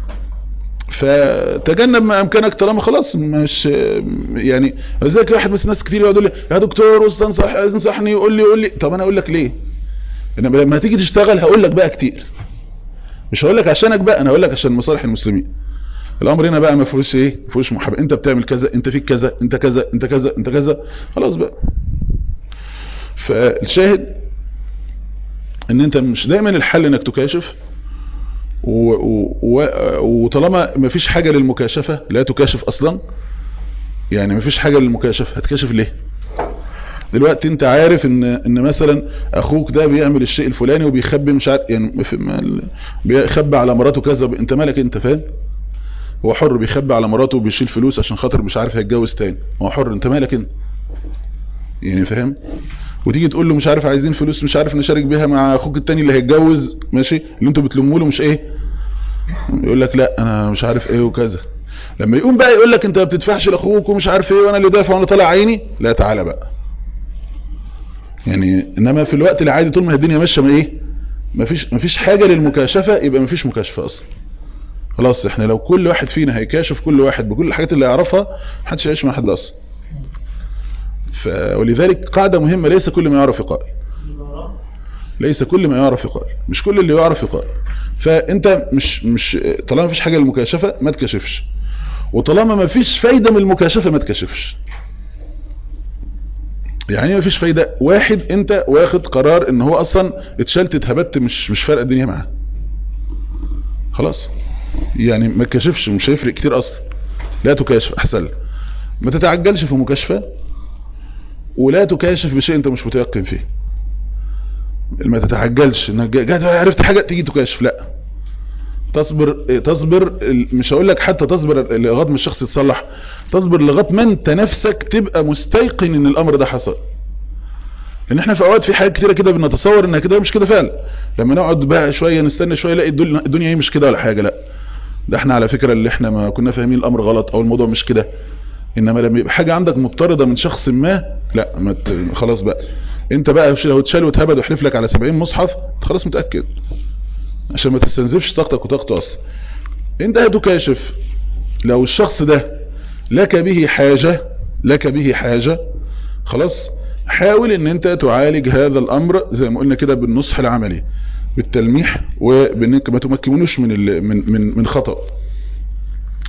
فتجنب ما امكانك طالما خلاص مش يعني لذلك واحد بس ناس كتير يقعدوا لي يا دكتور واستنصح انصحني يقول لي يقول لي طب انا اقول لك ليه انما لما تيجي تشتغل هقول لك بقى كتير مش هقول لك عشانك بقى انا هقول لك عشان مصالح المسلمين الامر هنا بقى ما فيهوش ايه ما فيهوش محاباه انت بتعمل كذا انت فيك كذا انت كذا انت كذا انت كذا خلاص بقى فالشاهد ان انت مش دايما الحل انك تكاشف و- و- و- وطالما مفيش حاجة للمكاشفة لا تكاشف اصلا يعني مفيش حاجة للمكاشفة هتكاشف ليه دلوقتي انت عارف ان ان مثلا اخوك ده بيعمل الشيء الفلاني وبيخبي مش عارف يعني في- ما- بيخبي على مراته كذا انت مالك انت فاهم هو حر بيخبي على مراته وبيشيل فلوس عشان خاطر مش عارف هيتجوز تاني هو حر انت مالك انت يعني فاهم وتيجي تقول له مش عارف عايزين فلوس مش عارف نشارك بيها مع اخوك التاني اللي هيتجوز ماشي اللي انتوا بتلموا له مش ايه يقول لك لا انا مش عارف ايه وكذا لما يقوم بقى يقول لك انت ما بتدفعش لاخوك ومش عارف ايه وانا اللي دافع وانا طالع عيني لا تعالى بقى يعني انما في الوقت العادي طول ما الدنيا ماشيه ما ايه مفيش مفيش حاجه للمكاشفه يبقى مفيش مكاشفه اصلا خلاص احنا لو كل واحد فينا هيكاشف كل واحد بكل الحاجات اللي يعرفها محدش هيعيش مع حد اصلا ف... ولذلك قاعدة مهمة ليس كل ما يعرف يقال ليس كل ما يعرف يقال مش كل اللي يعرف يقال فانت مش مش طالما مفيش حاجة للمكاشفة ما تكاشفش وطالما ما فيش فايدة من المكاشفة ما تكاشفش يعني ما فيش فايدة واحد انت واخد قرار ان هو اصلا اتشلت اتهبت مش مش فارقه الدنيا معاه خلاص يعني ما تكاشفش مش هيفرق كتير اصلا لا تكاشف احسن لك ما تتعجلش في مكاشفة ولا تكاشف بشيء انت مش متيقن فيه ما تتعجلش انك جا- جا- عرفت حاجة تيجي تكاشف لا تصبر تصبر مش هقول لك حتى تصبر لغايه ما الشخص يتصلح تصبر لغايه ما انت نفسك تبقى مستيقن ان الامر ده حصل لان احنا في اوقات في حاجات كتيره كده بنتصور انها كده مش كده فعلا لما نقعد بقى شويه نستنى شويه نلاقي الدنيا الدنيا هي مش كده ولا حاجه لا ده احنا على فكره اللي احنا ما كنا فاهمين الامر غلط او الموضوع مش كده انما لما يبقى حاجه عندك مضطرده من شخص ما لا ما ت... خلاص بقى انت بقى لو اتشال واتهبد ويحلف لك على 70 مصحف انت خلاص متاكد عشان ما تستنزفش طاقتك وطاقته اصلا انت هتكاشف لو الشخص ده لك به حاجة لك به حاجة خلاص حاول ان انت تعالج هذا الامر زي ما قلنا كده بالنصح العملي بالتلميح وبانك ما تمكنوش من ال... من من من خطأ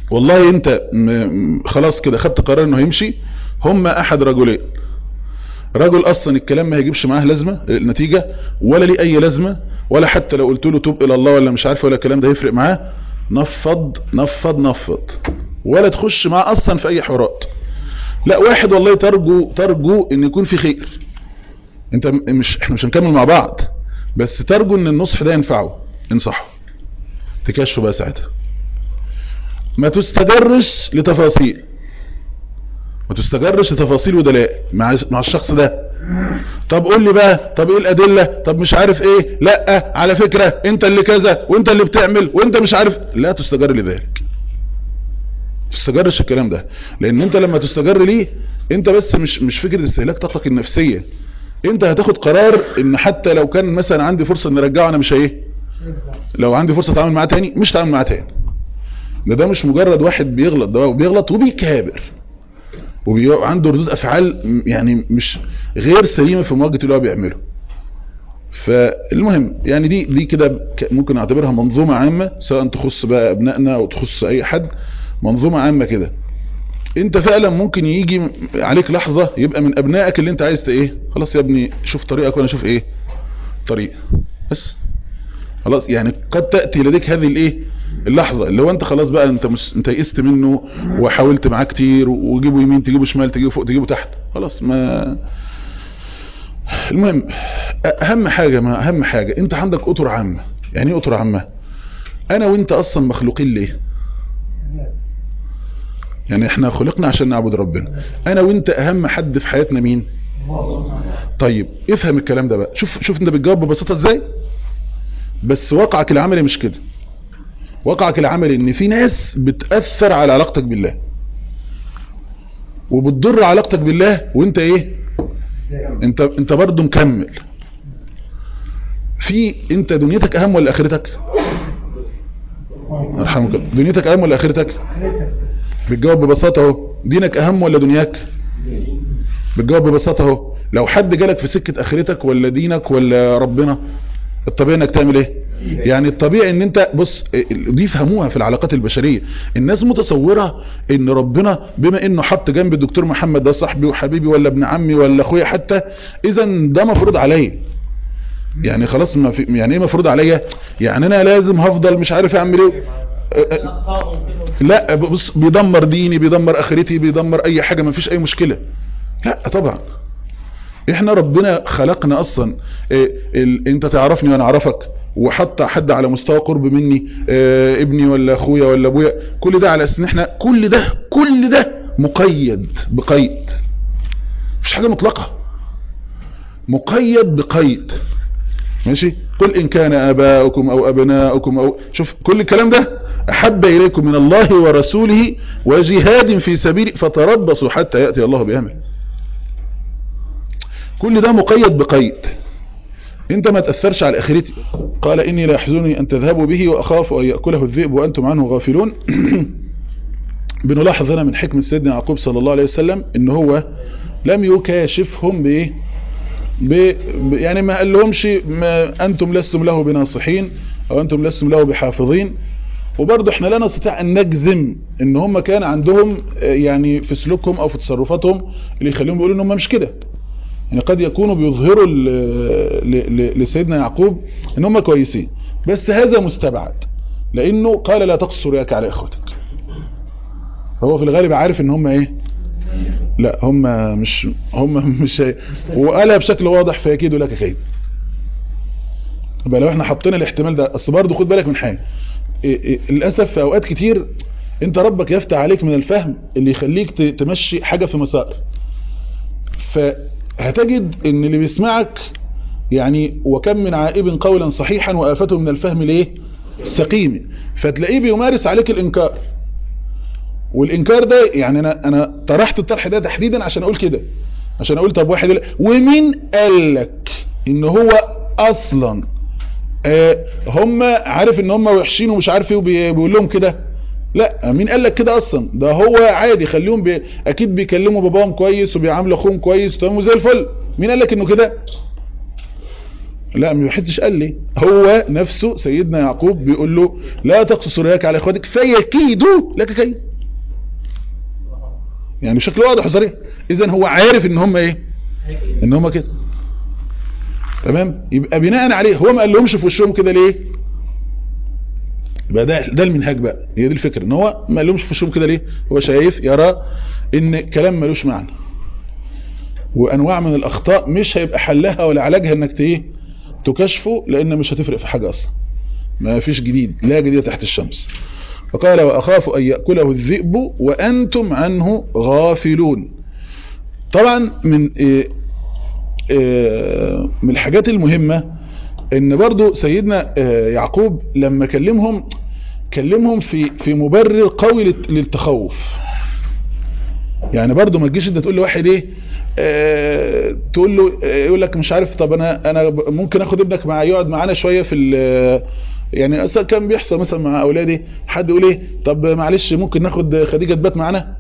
والله انت م- خلاص كده خدت قرار انه هيمشي هم احد رجلين رجل اصلا الكلام ما هيجيبش معاه لازمة النتيجة ولا ليه اي لازمة ولا حتى لو قلت له توب الى الله ولا مش عارف ولا الكلام ده هيفرق معاه نفض نفض نفض ولا تخش معاه اصلا في اي حوارات لا واحد والله ترجو ترجو ان يكون في خير انت م- مش احنا مش هنكمل مع بعض بس ترجو ان النصح ده ينفعه انصحه تكشفه بقى ساعتها ما تستجرش لتفاصيل ما تستجرش لتفاصيل ودلائل مع مع الشخص ده طب قول لي بقى طب ايه الادله طب مش عارف ايه لا على فكره انت اللي كذا وانت اللي بتعمل وانت مش عارف لا تستجر لذلك تستجرش الكلام ده لان انت لما تستجر ليه انت بس مش مش فكره استهلاك طاقتك النفسيه انت هتاخد قرار ان حتى لو كان مثلا عندي فرصه ان ارجعه انا مش ايه لو عندي فرصه اتعامل معاه تاني مش هتعامل معاه تاني ده ده مش مجرد واحد بيغلط ده بيغلط وبيكابر وعنده ردود افعال م- يعني مش غير سليمه في مواجهه اللي هو بيعمله فالمهم يعني دي دي كده ك- ممكن اعتبرها منظومه عامه سواء تخص بقى ابنائنا او تخص اي حد منظومه عامه كده انت فعلا ممكن يجي م- عليك لحظه يبقى من ابنائك اللي انت عايز ت- ايه خلاص يا ابني شوف طريقك وانا اشوف ايه طريق بس خلاص يعني قد تأتي لديك هذه الايه اللحظة اللي هو انت خلاص بقى انت مش انت يئست منه وحاولت معاه كتير وجيبه يمين تجيبه شمال تجيبه فوق تجيبه تحت خلاص ما المهم اهم حاجة ما اهم حاجة انت عندك اطر عامة يعني ايه اطر عامة انا وانت اصلا مخلوقين ليه يعني احنا خلقنا عشان نعبد ربنا انا وانت اهم حد في حياتنا مين طيب افهم الكلام ده بقى شوف شوف انت بتجاوب ببساطة ازاي بس واقعك العملي مش كده واقعك العملي ان في ناس بتأثر على علاقتك بالله وبتضر علاقتك بالله وانت ايه انت انت برضه مكمل في انت دنيتك اهم ولا اخرتك ارحمك الله. دنيتك اهم ولا اخرتك بتجاوب ببساطه اهو دينك اهم ولا دنياك بتجاوب ببساطه اهو لو حد جالك في سكه اخرتك ولا دينك ولا ربنا الطبيعي انك تعمل ايه يعني الطبيعي ان انت بص دي فهموها في العلاقات البشرية الناس متصورة ان ربنا بما انه حط جنب الدكتور محمد ده صاحبي وحبيبي ولا ابن عمي ولا اخويا حتى اذا ده مفروض عليا يعني خلاص ما في يعني ايه مفروض عليا يعني انا لازم هفضل مش عارف اعمل ايه لا بص بيدمر ديني بيدمر اخرتي بيدمر اي حاجة ما فيش اي مشكلة لا طبعا احنا ربنا خلقنا اصلا إيه ال... انت تعرفني وانا اعرفك وحط حد على مستوى قرب مني إيه ابني ولا اخويا ولا ابويا كل ده على اساس ان احنا كل ده كل ده مقيد بقيد مفيش حاجة مطلقة مقيد بقيد ماشي قل ان كان اباؤكم او ابناؤكم او شوف كل الكلام ده احب اليكم من الله ورسوله وجهاد في سبيله فتربصوا حتى يأتي الله بأمره كل ده مقيد بقيد انت ما تأثرش على اخرتي قال اني لا يحزنني ان تذهبوا به واخاف ان يأكله الذئب وانتم عنه غافلون بنلاحظ هنا من حكمة سيدنا يعقوب صلى الله عليه وسلم ان هو لم يكاشفهم بايه ب... يعني ما قال لهمش ما انتم لستم له بناصحين او انتم لستم له بحافظين وبرضه احنا لا نستطيع ان نجزم ان هم كان عندهم يعني في سلوكهم او في تصرفاتهم اللي يخليهم يقولوا ان هم مش كده يعني قد يكونوا بيظهروا لسيدنا يعقوب ان هم كويسين بس هذا مستبعد لانه قال لا تقصر ياك على اخوتك فهو في الغالب عارف ان هم ايه لا هم مش هم مش وقالها بشكل واضح فيكيدوا لك كيد يبقى لو احنا حطينا الاحتمال ده اصل برضه خد بالك من حاجه إيه إيه للاسف في اوقات كتير انت ربك يفتح عليك من الفهم اللي يخليك تمشي حاجه في مسار فهتجد ان اللي بيسمعك يعني وكم من عائب قولا صحيحا وآفته من الفهم ليه السقيم فتلاقيه بيمارس عليك الانكار والانكار ده يعني انا انا طرحت الطرح ده تحديدا عشان اقول كده عشان اقول طب واحد ومين قال لك ان هو اصلا آه هم عارف ان هم وحشين ومش عارف ايه وبيقول لهم كده لا مين قال لك كده اصلا ده هو عادي خليهم بي... اكيد بيكلموا باباهم كويس وبيعاملوا اخوهم كويس تمام وزي الفل مين قال لك انه كده لا ما حدش قال لي هو نفسه سيدنا يعقوب بيقول له لا تقصص رؤياك على اخواتك فيكيدوا لك كيد يعني بشكل واضح وصريح اذا هو عارف ان هم ايه ان هم كده تمام يبقى بناء عليه هو ما قال لهمش في وشهم كده ليه يبقى ده ده المنهاج بقى هي دي الفكره ان هو ما قالهمش في وشهم كده ليه هو شايف يرى ان كلام ملوش معنى وانواع من الاخطاء مش هيبقى حلها ولا علاجها انك ايه تكشفه لان مش هتفرق في حاجه اصلا ما فيش جديد لا جديد تحت الشمس فقال واخاف ان ياكله الذئب وانتم عنه غافلون طبعا من إيه إيه من الحاجات المهمه ان برضو سيدنا يعقوب لما كلمهم كلمهم في في مبرر قوي للتخوف يعني برضو ما تجيش انت تقول لواحد ايه اه تقول له يقول لك مش عارف طب انا انا ممكن اخد ابنك مع يقعد معانا شويه في يعني اصلا كان بيحصل مثلا مع اولادي حد يقول ايه طب معلش ممكن ناخد خديجه تبات معانا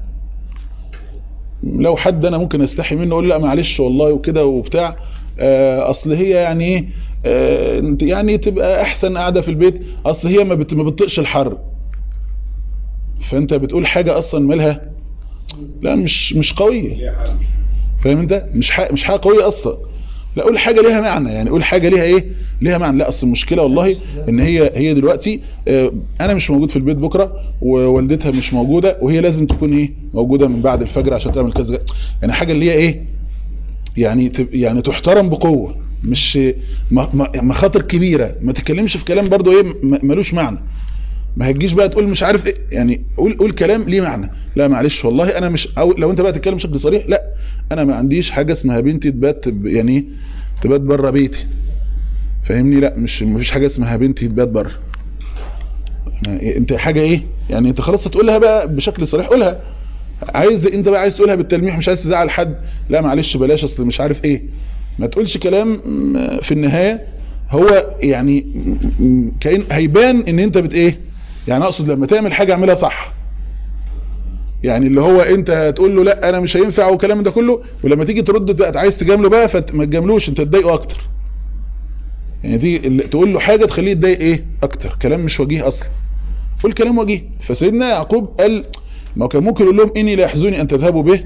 لو حد انا ممكن استحي منه اقول لا معلش والله وكده وبتاع اه اصل هي يعني ايه اه يعني تبقى احسن قاعده في البيت اصل هي ما بتطقش الحر فانت بتقول حاجه اصلا مالها لا مش مش قويه فاهم انت مش حاجة مش حاجه قويه اصلا لا قول حاجه ليها معنى يعني قول حاجه ليها ايه ليها معنى لا اصل المشكله والله ان هي هي دلوقتي اه انا مش موجود في البيت بكره ووالدتها مش موجوده وهي لازم تكون ايه موجوده من بعد الفجر عشان تعمل كذا يعني حاجه اللي هي ايه يعني يعني تحترم بقوه مش مخاطر كبيره ما تتكلمش في كلام برضو ايه ملوش معنى ما هتجيش بقى تقول مش عارف ايه يعني قول قول كلام ليه معنى لا معلش والله انا مش أو لو انت بقى تتكلم بشكل صريح لا انا ما عنديش حاجه اسمها بنتي تبات يعني تبات بره بيتي فاهمني لا مش مفيش حاجه اسمها بنتي تبات بره انت حاجه ايه يعني انت خلاص هتقولها بقى بشكل صريح قولها عايز انت بقى عايز تقولها بالتلميح مش عايز تزعل حد لا معلش بلاش اصل مش عارف ايه ما تقولش كلام في النهايه هو يعني كأن هيبان ان انت بت ايه يعني اقصد لما تعمل حاجة اعملها صح يعني اللي هو انت تقول له لا انا مش هينفع والكلام ده كله ولما تيجي ترد بقى عايز تجامله بقى فما تجاملوش انت تضايقه اكتر يعني دي تقول له حاجة تخليه يتضايق ايه اكتر كلام مش وجيه اصلا قول كلام وجيه فسيدنا يعقوب قال ما كان ممكن يقول لهم اني لا يحزني ان تذهبوا به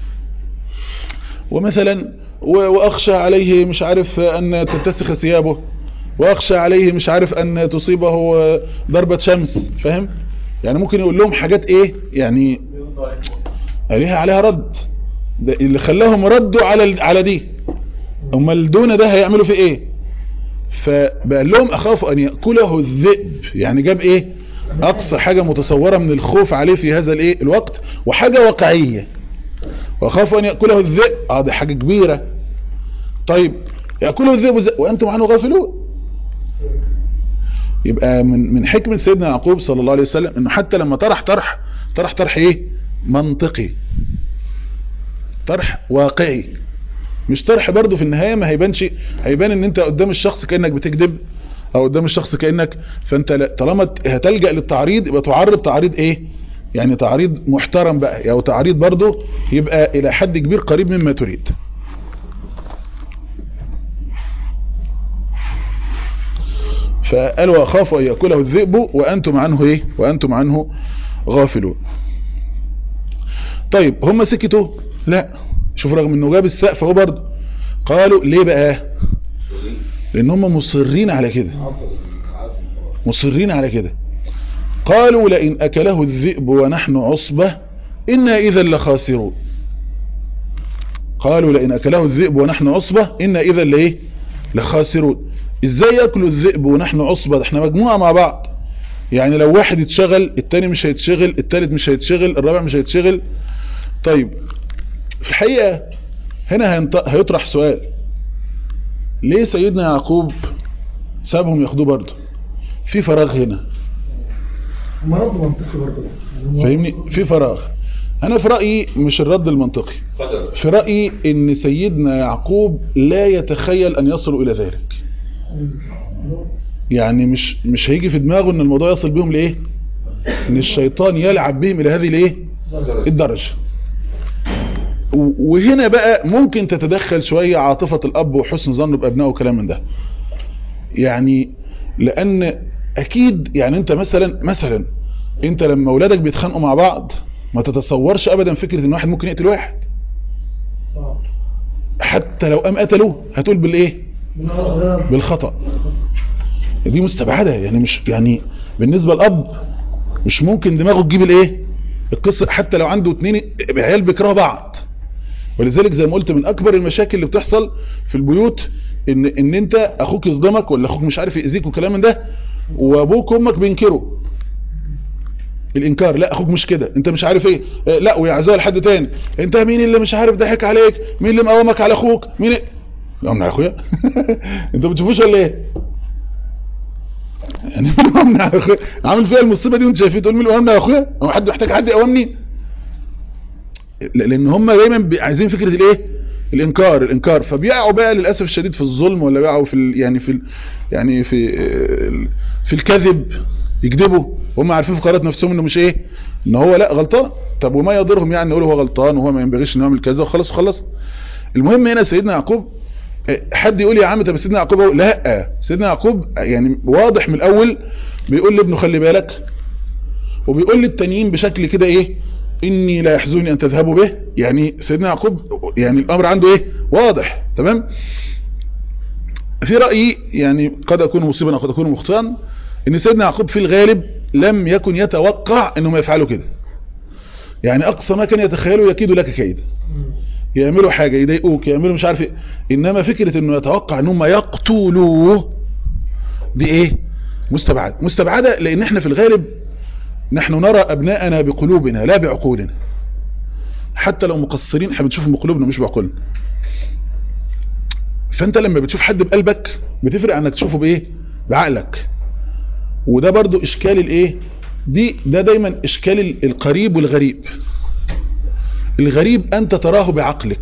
ومثلا واخشى عليه مش عارف ان تتسخ ثيابه واخشى عليه مش عارف ان تصيبه ضربة شمس فاهم يعني ممكن يقول لهم حاجات ايه يعني عليها عليها رد ده اللي خلاهم ردوا على على دي هم الدون ده هيعملوا في ايه فبقال لهم اخاف ان ياكله الذئب يعني جاب ايه اقصى حاجة متصورة من الخوف عليه في هذا الايه الوقت وحاجة واقعية واخاف ان ياكله الذئب اه دي حاجة كبيرة طيب ياكله الذئب وانتم عنه غافلون يبقى من من حكمة سيدنا يعقوب صلى الله عليه وسلم انه حتى لما طرح طرح طرح طرح ايه منطقي طرح واقعي مش طرح برضه في النهاية ما هيبانش هيبان ان انت قدام الشخص كأنك بتكذب او قدام الشخص كأنك فانت طالما هتلجأ للتعريض يبقى تعرض تعريض ايه يعني تعريض محترم بقى او تعريض برضه يبقى الى حد كبير قريب مما تريد فقال واخاف ان ياكله الذئب وانتم عنه ايه وانتم عنه غافلون طيب هم سكتوا لا شوف رغم انه جاب السقف اهو برضه قالوا ليه بقى لان هم مصرين على كده مصرين على كده قالوا لئن اكله الذئب ونحن عصبة انا اذا لخاسرون قالوا لئن اكله الذئب ونحن عصبة انا اذا لايه لخاسرون ازاي ياكل الذئب ونحن عصبة احنا مجموعة مع بعض يعني لو واحد يتشغل التاني مش هيتشغل التالت مش هيتشغل الرابع مش هيتشغل طيب في الحقيقة هنا هيطرح سؤال ليه سيدنا يعقوب سابهم ياخدوه برضه في فراغ هنا مرض منطقي برضه فاهمني في فراغ انا في رأيي مش الرد المنطقي في رأيي ان سيدنا يعقوب لا يتخيل ان يصلوا الى ذلك يعني مش مش هيجي في دماغه ان الموضوع يصل بهم لايه ان الشيطان يلعب بهم الى هذه الايه الدرجة وهنا بقى ممكن تتدخل شوية عاطفة الاب وحسن ظنه بابنائه وكلام من ده يعني لان اكيد يعني انت مثلا مثلا انت لما اولادك بيتخانقوا مع بعض ما تتصورش ابدا فكرة ان واحد ممكن يقتل واحد صعب حتى لو قام قتله هتقول بالايه بالخطأ دي مستبعدة يعني مش يعني بالنسبة للأب مش ممكن دماغه تجيب الايه القصة حتى لو عنده اتنين عيال بيكرهوا بعض ولذلك زي ما قلت من اكبر المشاكل اللي بتحصل في البيوت ان ان انت اخوك يصدمك ولا اخوك مش عارف يأذيك والكلام من ده وابوك وامك بينكروا الانكار لا اخوك مش كده انت مش عارف ايه آه، لا ويعزوها لحد تاني انت مين اللي مش عارف ضحك عليك مين اللي مقومك على اخوك مين لا على اخويا انت ما بتشوفوش ولا ايه يعني مين مقومني على اخويا عامل فيها المصيبه دي وانت شايفين تقول مين اللي مقومني على اخويا هو حد محتاج حد يقومني ل- لان هم دايما بي- عايزين فكره الايه الانكار الانكار فبيقعوا بقى للاسف الشديد في الظلم ولا بيقعوا في ال يعني في ال يعني في ال- في الكذب يكذبوا هم عارفين في قرارات نفسهم انه مش ايه ان هو لا غلطان طب وما يضرهم يعني نقول هو غلطان وهو ما ينبغيش انه يعمل كذا وخلاص وخلص المهم هنا سيدنا يعقوب إيه، حد يقول يا عم طب سيدنا يعقوب هو لا سيدنا يعقوب يعني واضح من الاول بيقول لابنه خلي بالك وبيقول للتانيين بشكل كده ايه اني لا يحزنني ان تذهبوا به يعني سيدنا يعقوب يعني الامر عنده ايه واضح تمام في رأيي يعني قد اكون مصيبا او قد اكون مخطئا ان سيدنا يعقوب في الغالب لم يكن يتوقع انهم يفعلوا كده يعني اقصى ما كان يتخيله يكيد لك كيدا يعملوا حاجة يضايقوك يعملوا مش عارف ايه انما فكرة انه يتوقع انهم يقتلوه دي ايه مستبعد مستبعدة لان احنا في الغالب نحن نرى ابناءنا بقلوبنا لا بعقولنا حتى لو مقصرين احنا بنشوفهم بقلوبنا مش بعقولنا فانت لما بتشوف حد بقلبك بتفرق عنك تشوفه بايه بعقلك وده برضو اشكال الايه دي ده دايما اشكال ال- القريب والغريب الغريب انت تراه بعقلك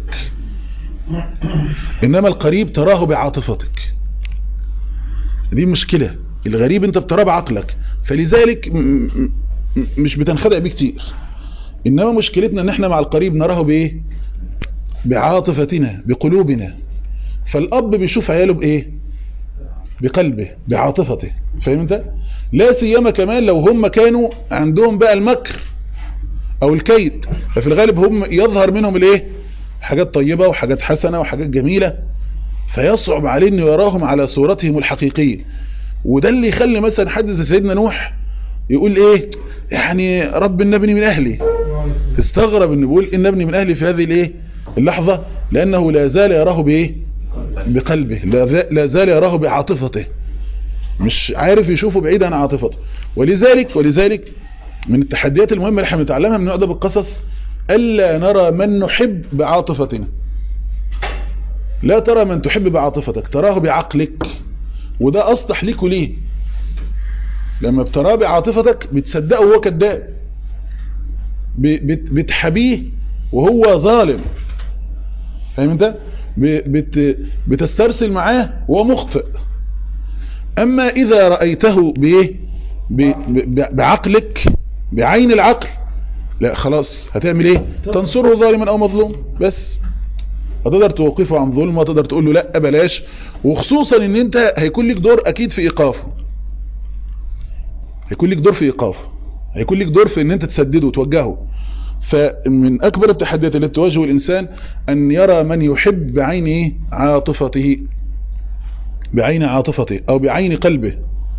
انما القريب تراه بعاطفتك دي مشكلة الغريب انت بتراه بعقلك فلذلك م- م- م- مش بتنخدع بيه كتير انما مشكلتنا ان احنا مع القريب نراه بايه بعاطفتنا بقلوبنا فالاب بيشوف عياله بايه بقلبه بعاطفته فاهم انت لا سيما كمان لو هم كانوا عندهم بقى المكر او الكيد ففي الغالب هم يظهر منهم الايه حاجات طيبة وحاجات حسنة وحاجات جميلة فيصعب عليه انه يراهم على صورتهم الحقيقية وده اللي يخلي مثلا حد زي سيدنا نوح يقول ايه يعني رب ان ابني من اهلي تستغرب انه بيقول ان ابني من اهلي في هذه الايه اللحظة لانه لا زال يراه بايه بقلبه لا ذا- لا زال يراه بعاطفته مش عارف يشوفه بعيد عن عاطفته ولذلك ولذلك من التحديات المهمة اللي احنا بنتعلمها من أدب القصص ألا نرى من نحب بعاطفتنا لا ترى من تحب بعاطفتك تراه بعقلك وده أصلح ليك وليه لما بتراه بعاطفتك بتصدقه وهو كذاب ب- بت- بتحبيه وهو ظالم فاهم انت ب- بت بتسترسل معاه وهو مخطئ اما اذا رأيته بايه ب- ب- بعقلك بعين العقل لا خلاص هتعمل ايه تنصره ظالما او مظلوم بس هتقدر توقفه عن ظلم وتقدر تقول له لا بلاش وخصوصا ان انت هيكون لك دور اكيد في ايقافه هيكون لك دور في ايقافه هيكون لك دور في ان انت تسدده وتوجهه فمن اكبر التحديات التي تواجه الانسان ان يرى من يحب بعين إيه؟ عاطفته بعين عاطفته او بعين قلبه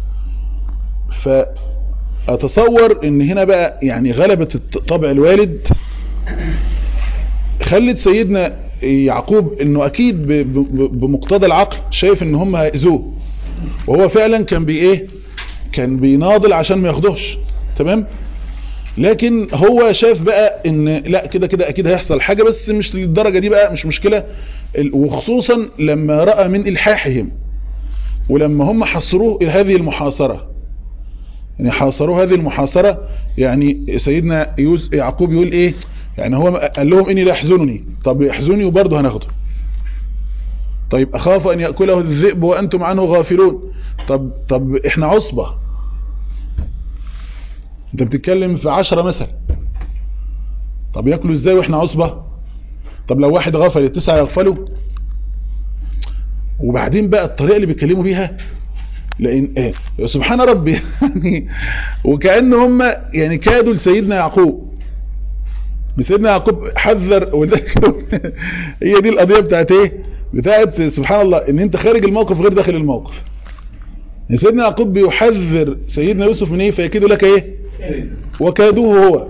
فاتصور ان هنا بقى يعني غلبة طبع الوالد خلت سيدنا يعقوب انه اكيد ب- ب- بمقتضى العقل شايف ان هم هيأذوه وهو فعلا كان بي ايه كان بيناضل عشان ما ياخدوش تمام لكن هو شاف بقى ان لا كده كده اكيد هيحصل حاجة بس مش للدرجة دي بقى مش مشكلة ال- وخصوصا لما رأى من الحاحهم ولما هم حصروه إلى هذه المحاصرة يعني حاصروا هذه المحاصرة يعني سيدنا يوز يعقوب يقول ايه يعني هو قال لهم اني لا يحزنني طب يحزنني وبرضه هناخده طيب اخاف ان يأكله الذئب وانتم عنه غافلون طب طب احنا عصبة انت بتتكلم في عشرة مثلا طب ياكلوا ازاي واحنا عصبة طب لو واحد غفل التسعة يغفلوا وبعدين بقى الطريقة اللي بيتكلموا بيها لان ايه سبحان ربي يعني وكأن هم يعني كادوا لسيدنا يعقوب سيدنا يعقوب حذر وذلك هي دي القضية بتاعت ايه بتاعت سبحان الله ان انت خارج الموقف غير داخل الموقف يعني سيدنا يعقوب بيحذر سيدنا يوسف من ايه فيكيدوا لك ايه وكادوه هو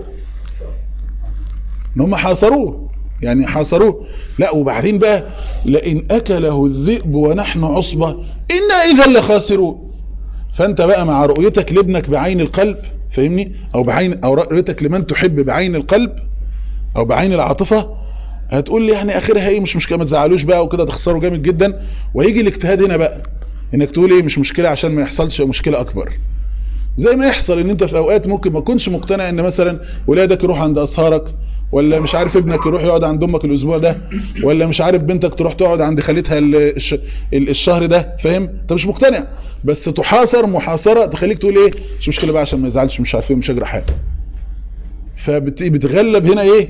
ان هم حاصروه يعني حاصروه لا وبعدين بقى لئن اكله الذئب ونحن عصبة انا اذا لخاسرون فانت بقى مع رؤيتك لابنك بعين القلب فاهمني او بعين او رؤيتك لمن تحب بعين القلب او بعين العاطفة هتقول لي يعني اخرها ايه مش مشكلة ما تزعلوش بقى وكده تخسروا جامد جدا وهيجي الاجتهاد هنا بقى انك تقول ايه مش مشكلة عشان ما يحصلش مشكلة اكبر زي ما يحصل ان انت في اوقات ممكن ما تكونش مقتنع ان مثلا ولادك يروح عند اصهارك ولا مش عارف ابنك يروح يقعد عند امك الاسبوع ده ولا مش عارف بنتك تروح تقعد عند خالتها الش... الشهر ده فاهم انت مش مقتنع بس تحاصر محاصرة تخليك تقول ايه مش مشكلة بقى عشان ما يزعلش مش عارف ايه مش هجرى حاجة فبتغلب هنا ايه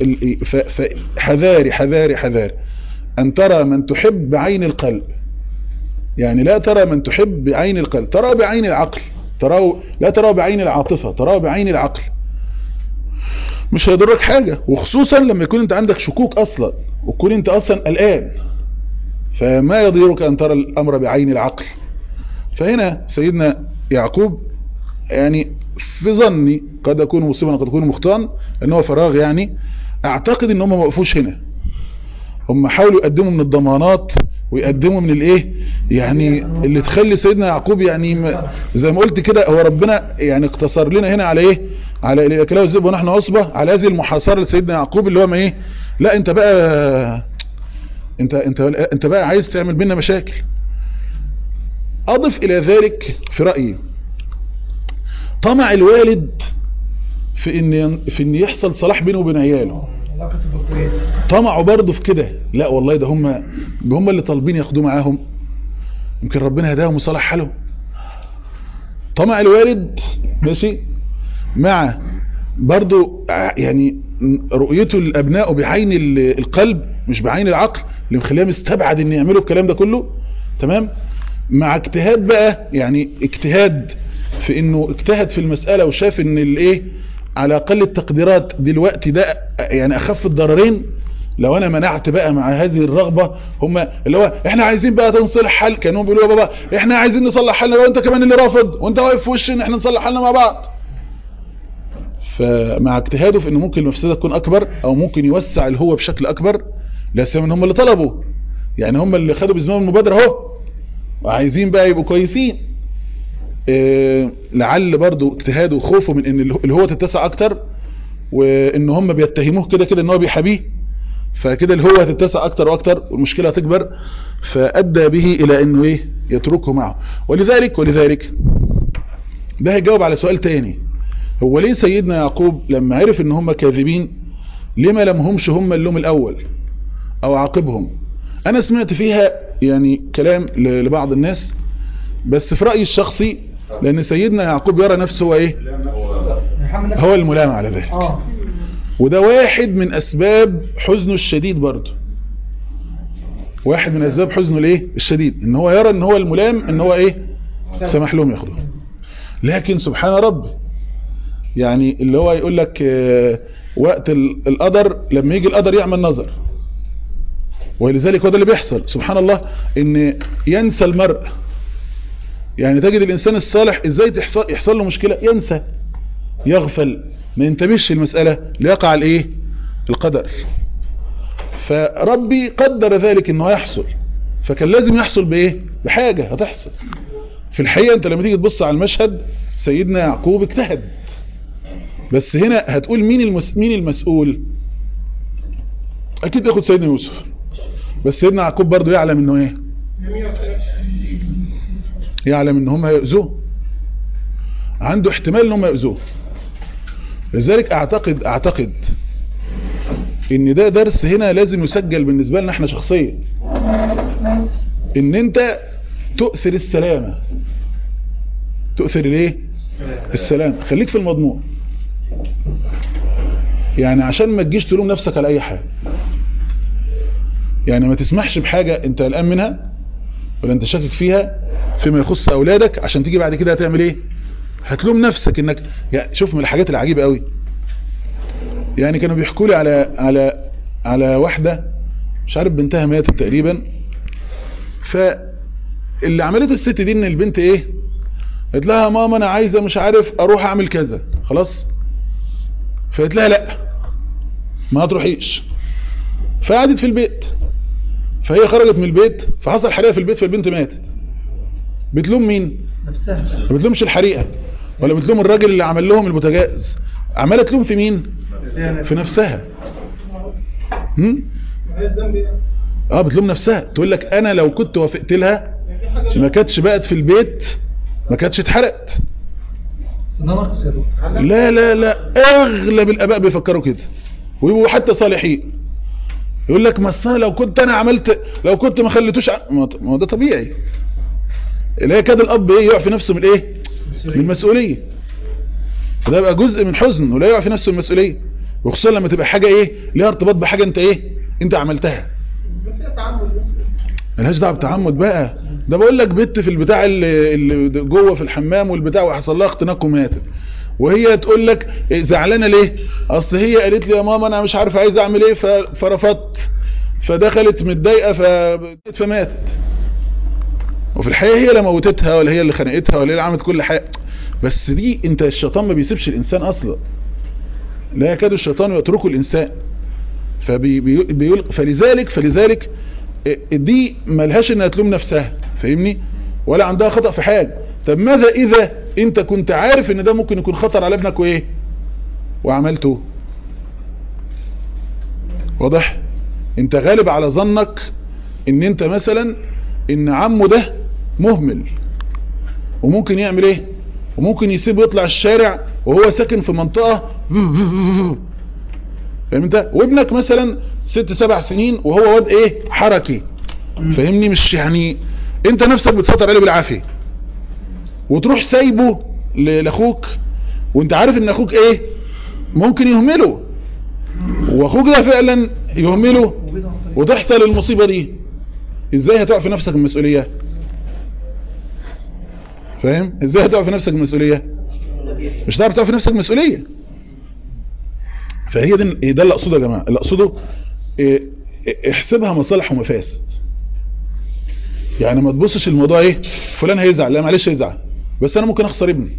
حذاري حذاري حذاري ان ترى من تحب بعين القلب يعني لا ترى من تحب بعين القلب ترى بعين العقل تراه لا تراه بعين العاطفة تراه بعين العقل مش هيضرك حاجة وخصوصا لما يكون انت عندك شكوك اصلا وتكون انت اصلا قلقان فما يضيرك ان ترى الامر بعين العقل فهنا سيدنا يعقوب يعني في ظني قد يكون مصيبا قد يكون مخطئا ان هو فراغ يعني اعتقد ان هم ما وقفوش هنا هم حاولوا يقدموا من الضمانات ويقدموا من الايه يعني اللي تخلي سيدنا يعقوب يعني زي ما قلت كده هو ربنا يعني اقتصر لنا هنا على ايه على اكلاه الذئب ونحن عصبه على هذه المحاصره لسيدنا يعقوب اللي هو ما ايه لا انت بقى انت انت انت بقى عايز تعمل بينا مشاكل اضف الى ذلك في رايي طمع الوالد في ان في ان يحصل صلاح بينه وبين عياله طمعوا برضه في كده لا والله ده هم هم اللي طالبين ياخدوه معاهم يمكن ربنا هداهم وصلح حالهم طمع الوالد ماشي مع برضه يعني رؤيته للابناء بعين القلب مش بعين العقل اللي مخليه مستبعد ان يعملوا الكلام ده كله تمام مع اجتهاد بقى يعني اجتهاد في انه اجتهد في المسألة وشاف ان الايه على اقل التقديرات دلوقتي ده يعني اخف الضررين لو انا منعت بقى مع هذه الرغبة هم اللي هو احنا عايزين بقى نصلح حل كانوا بيقولوا يا بابا احنا عايزين نصلح حالنا وانت كمان اللي رافض وانت واقف في وشنا احنا نصلح حالنا مع بعض فمع اجتهاده في انه ممكن المفسدة تكون اكبر او ممكن يوسع الهوة بشكل اكبر لا سيما هم اللي طلبوا يعني هم اللي خدوا بزمام المبادرة اهو وعايزين بقى يبقوا كويسين إيه لعل برضو اجتهاده وخوفه من ان الهوة تتسع اكتر وان هم بيتهموه كده كده ان هو بيحبيه فكده الهوة هتتسع اكتر واكتر والمشكلة هتكبر فادى به الى انه ايه يتركه معه ولذلك ولذلك ده هيجاوب على سؤال تاني هو ليه سيدنا يعقوب لما عرف ان هم كاذبين ليه ما لمهمش هم اللوم الاول او عاقبهم انا سمعت فيها يعني كلام لبعض الناس بس في رأيي الشخصي لان سيدنا يعقوب يرى نفسه هو ايه هو الملام على ذلك وده واحد من اسباب حزنه الشديد برضه واحد من اسباب حزنه الايه الشديد ان هو يرى ان هو الملام ان هو ايه سمح لهم ياخدوه لكن سبحان ربي يعني اللي هو يقول لك وقت القدر لما يجي القدر يعمل نظر ولذلك هو ده اللي بيحصل سبحان الله ان ينسى المرء يعني تجد الانسان الصالح ازاي تحصل يحصل له مشكلة ينسى يغفل ما ينتبهش المسألة ليقع الايه القدر فربي قدر ذلك انه يحصل فكان لازم يحصل بايه بحاجة هتحصل في الحقيقة انت لما تيجي تبص على المشهد سيدنا يعقوب اجتهد بس هنا هتقول مين المس... مين المسؤول اكيد ياخد سيدنا يوسف بس سيدنا يعقوب برضه يعلم انه ايه يعلم ان هم هيؤذوه عنده احتمال ان هم يؤذوه لذلك اعتقد اعتقد ان ده درس هنا لازم يسجل بالنسبة لنا احنا شخصيا ان انت تؤثر السلامة تؤثر الايه السلام خليك في المضمون يعني عشان ما تجيش تلوم نفسك على اي حاجة يعني ما تسمحش بحاجة انت قلقان منها ولا انت شاكك فيها فيما يخص اولادك عشان تيجي بعد كده هتعمل ايه هتلوم نفسك انك يعني شوف من الحاجات العجيبه قوي يعني كانوا بيحكوا لي على على على واحده مش عارف بنتها ماتت تقريبا فاللي عملته الست دي ان البنت ايه قالت لها ماما انا عايزه مش عارف اروح اعمل كذا خلاص فقالت لها لا ما تروحيش فقعدت في البيت فهي خرجت من البيت فحصل حريقه في البيت فالبنت ماتت بتلوم مين نفسها ما بتلومش الحريقه ولا بتلوم الراجل اللي عمل لهم البوتاجاز عماله تلوم في مين في نفسها هم؟ اه بتلوم نفسها تقول لك انا لو كنت وافقت لها ما كانتش بقت في البيت ما كانتش اتحرقت بس ده ناقص يا دكتور لا لا لا اغلب الاباء بيفكروا كده ويبقوا حتى صالحين يقول لك ما أصل أنا لو كنت انا عملت لو كنت ما خليتوش ع- ما ما هو ده طبيعي اللي هي كاد الاب ايه يقع في نفسه من ايه من المسؤوليه وده يبقى جزء من حزن ولا يقع في نفسه من المسؤوليه وخصوصا لما تبقى حاجه ايه ليها ارتباط بحاجه انت ايه انت عملتها ملهاش دعوه بتعمد بقى ده بقول لك بنت في البتاع اللي, اللي جوه في الحمام والبتاع وحصل لها اختناق وماتت وهي تقول لك إيه زعلانه ليه اصل هي قالت لي يا ماما انا مش عارفه عايزه اعمل ايه ف- فرفضت فدخلت متضايقه ف- فماتت وفي الحقيقه هي اللي موتتها ولا هي اللي خنقتها ولا هي اللي عملت كل حاجه بس دي انت الشيطان ما بيسيبش الانسان اصلا لا يكاد الشيطان يتركه الانسان فبي بي بيقول فلذلك فلذلك دي ملهاش انها تلوم نفسها فاهمني ولا عندها خطأ في حاجة طب ماذا اذا انت كنت عارف ان ده ممكن يكون خطر على ابنك وايه وعملته واضح انت غالب على ظنك ان انت مثلا ان عمه ده مهمل وممكن يعمل ايه وممكن يسيبه يطلع الشارع وهو ساكن في منطقة فاهم انت وابنك مثلا ست سبع سنين وهو واد ايه حركي فاهمني مش يعني انت نفسك بتسيطر عليه بالعافيه وتروح سايبه ل- لاخوك وانت عارف ان اخوك ايه ممكن يهمله واخوك ده فعلا يهمله وتحصل المصيبه دي ازاي هتقع في نفسك المسؤوليه فاهم ازاي هتقع في نفسك المسؤوليه مش هتعرف تقع في نفسك المسؤوليه فهي دي إيه ده اللي اقصده يا جماعه اللي اقصده إيه إيه احسبها مصالح ومفاسد يعني ما تبصش الموضوع ايه فلان هيزعل لا معلش هيزعل بس انا ممكن اخسر ابني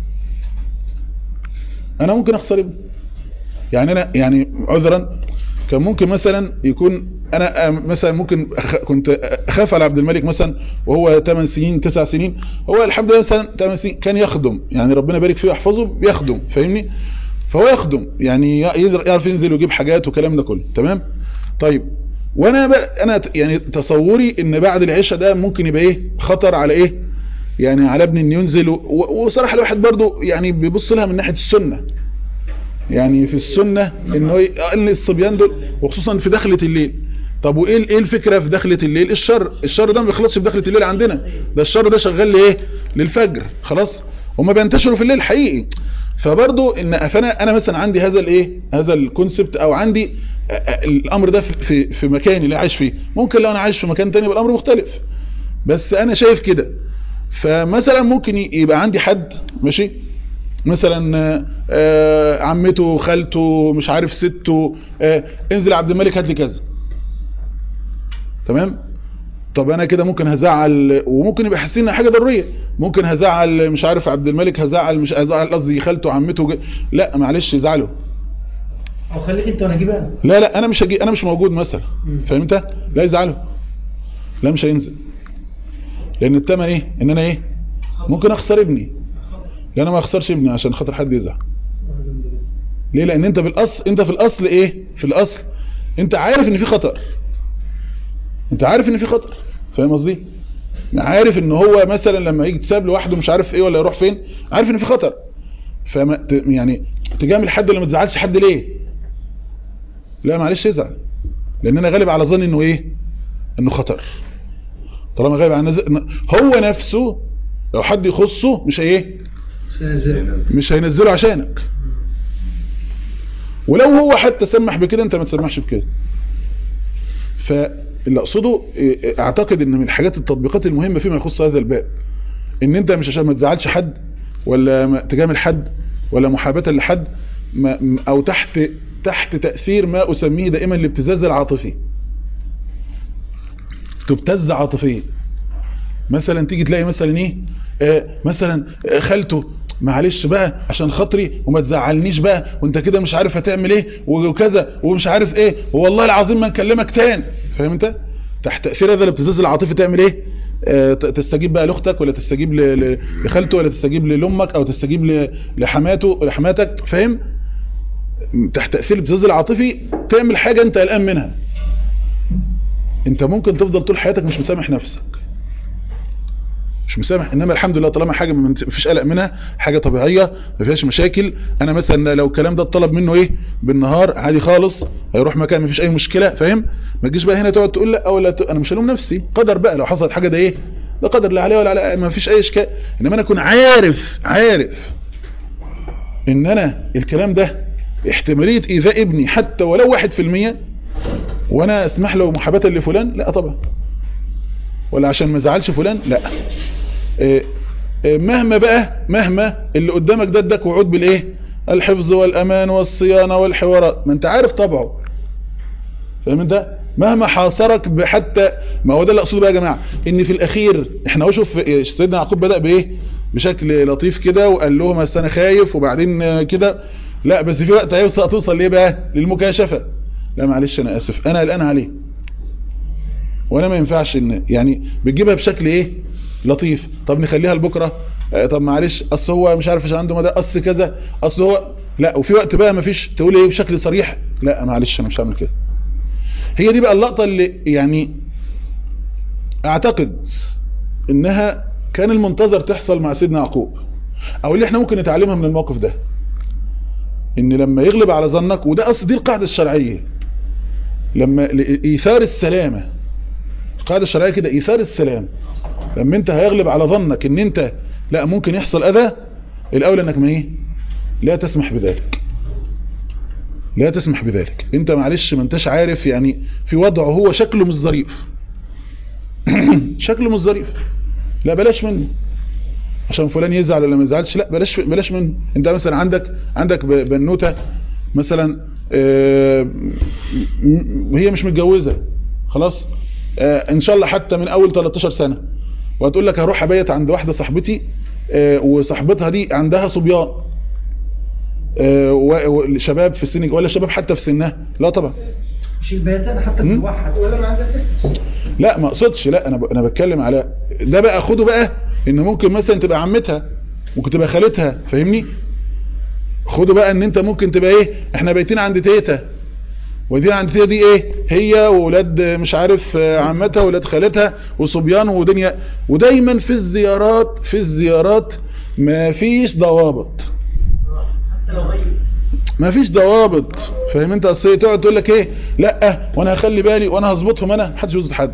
انا ممكن اخسر ابني يعني انا يعني عذرا كان ممكن مثلا يكون انا آه، مثلا ممكن أخ... كنت اخاف على عبد الملك مثلا وهو 8 سنين 9 سنين هو الحمد لله مثلا 8 سنين كان يخدم يعني ربنا يبارك فيه ويحفظه بيخدم فاهمني فهو يخدم يعني يقدر- يعرف ينزل ويجيب حاجات والكلام ده كله تمام طيب وانا بقى انا ت- يعني تصوري ان بعد العشاء ده ممكن يبقى ايه خطر على ايه يعني على ابني انه ينزل و- و- وصراحه الواحد برضو يعني بيبص لها من ناحيه السنه يعني في السنه انه ي- ان الصبيان دول وخصوصا في دخله الليل طب وايه ال- ايه الفكره في دخله الليل الشر الشر ده ما بيخلصش في دخله الليل عندنا ده الشر ده شغال لايه للفجر خلاص هما بينتشروا في الليل حقيقي فبرضو ان فانا انا مثلا عندي هذا الايه هذا الكونسبت او عندي آه، آه، الامر ده في- في في مكاني اللي عايش فيه ممكن لو انا عايش في مكان تاني يبقى الامر مختلف بس انا شايف كده فمثلا ممكن ي- يبقى عندي حد ماشي مثلا آه، آه، عمته خالته مش عارف سته آه، انزل يا عبد الملك هات لي كذا تمام طب انا كده ممكن هزعل وممكن يبقى حاسين انها حاجه ضروريه ممكن هزعل مش عارف عبد الملك هزعل مش هزعل قصدي خالته عمته ج- لا معلش زعله او خليك انت وانا اجيب انا لا لا انا مش هجي انا مش موجود مثلا فاهم انت لا يزعله لا مش هينزل لان التمن ايه ان انا ايه ممكن اخسر ابني لا انا ما اخسرش ابني عشان خاطر حد يزعل ليه لان انت بالاصل انت في الاصل ايه في الاصل انت عارف ان في خطر انت عارف ان في خطر فاهم قصدي عارف ان هو مثلا لما يجي تساب لوحده مش عارف ايه ولا يروح فين عارف ان في خطر فما ت- يعني تجامل حد ولا ما تزعلش حد ليه لا معلش يزعل لان انا غالب على ظني انه ايه انه خطر طالما غالب على نز... هو نفسه لو حد يخصه مش ايه مش هنزله مش هينزله عشانك ولو هو حتى سمح بكده انت ما تسمحش بكده فاللي اقصده إيه، اعتقد ان من الحاجات التطبيقات المهمة فيما يخص هذا الباب ان انت مش عشان ما تزعلش حد ولا ما تجامل حد ولا محاباه لحد ما م- او تحت تحت تاثير ما اسميه دائما الابتزاز العاطفي تبتز عاطفيا مثلا تيجي تلاقي مثلا ايه آه مثلا آه، خالته معلش بقى عشان خاطري وما تزعلنيش بقى وانت كده مش عارف هتعمل ايه وكذا ومش عارف ايه والله العظيم ما نكلمك تاني فاهم انت تحت تاثير هذا الابتزاز العاطفي تعمل ايه آه، ت- تستجيب بقى لاختك ولا تستجيب ل- ل- لخالته ولا تستجيب لامك او تستجيب ل- لحماته لحماتك فاهم تحت تاثير الابتزاز العاطفي تعمل حاجه انت قلقان منها انت ممكن تفضل طول حياتك مش مسامح نفسك مش مسامح انما الحمد لله طالما حاجه ما فيش قلق منها حاجه طبيعيه ما فيهاش مشاكل انا مثلا لو الكلام ده اتطلب منه ايه بالنهار عادي خالص هيروح مكان ما فيش اي مشكله فاهم ما تجيش بقى هنا تقعد تقول لا ولا ت... انا مش هلوم نفسي قدر بقى لو حصلت حاجه ده ايه ده قدر لا عليه ولا على ما فيش اي اشكال انما انا اكون عارف عارف ان انا الكلام ده احتماليه ايذاء ابني حتى ولو واحد في المية وانا اسمح له محاباه لفلان لا طبعا ولا عشان ما زعلش فلان لا إيه إيه مهما بقى مهما اللي قدامك ده اداك وعود بالايه الحفظ والامان والصيانه والحوارات ما انت عارف طبعه فاهم انت مهما حاصرك بحتى ما هو ده اللي اقصده بقى يا جماعه ان في الاخير احنا هو شوف إيه، سيدنا يعقوب بدا بايه بشكل لطيف كده وقال لهم اصل انا خايف وبعدين آه، كده لا بس في وقت هيوصل هتوصل ليه بقى للمكاشفه لا معلش انا اسف انا قلقان عليه وانا ما ينفعش ان يعني بتجيبها بشكل ايه لطيف طب نخليها لبكره آه، طب معلش اصل هو مش عارف ايش عنده مدى اصل كذا اصل هو لا وفي وقت بقى ما فيش تقول ايه بشكل صريح لا معلش انا مش هعمل كده هي دي بقى اللقطه اللي يعني اعتقد انها كان المنتظر تحصل مع سيدنا يعقوب او اللي احنا ممكن نتعلمها من الموقف ده ان لما يغلب على ظنك وده اصل دي القاعده الشرعيه لما ايثار السلامه القاعده الشرعيه كده ايثار السلام لما انت هيغلب على ظنك ان انت لا ممكن يحصل اذى الاولى انك ما ايه لا تسمح بذلك لا تسمح بذلك انت معلش ما انتش عارف يعني في وضعه هو شكله مش ظريف شكله مش ظريف لا بلاش منه عشان فلان يزعل ولا ما يزعلش لا بلاش بلاش منه انت مثلا عندك عندك ب- بنوته مثلا آه، م- م- هي مش متجوزه خلاص آه، ان شاء الله حتى من اول 13 سنه وهتقول لك هروح ابيت عند واحده صاحبتي آه، وصاحبتها دي عندها صبيان آه، و- وشباب في سن ولا شباب حتى في سنها لا طبعا مش البيتان حتى مم. بتوحد ولا ما عندك لا ما اقصدش لا انا ب... انا بتكلم على ده بقى خده بقى ان ممكن مثلا تبقى عمتها ممكن تبقى خالتها فاهمني خده بقى ان انت ممكن تبقى ايه احنا بايتين عند تيتا ودي عند تيتا دي ايه هي وولاد مش عارف آه، عمتها وولاد خالتها وصبيان ودنيا ودايما في الزيارات في الزيارات ما فيش ضوابط ما فيش ضوابط فاهم انت اصل هي تقعد تقول لك ايه لا وانا هخلي بالي وانا هظبطهم انا محدش يظبط حد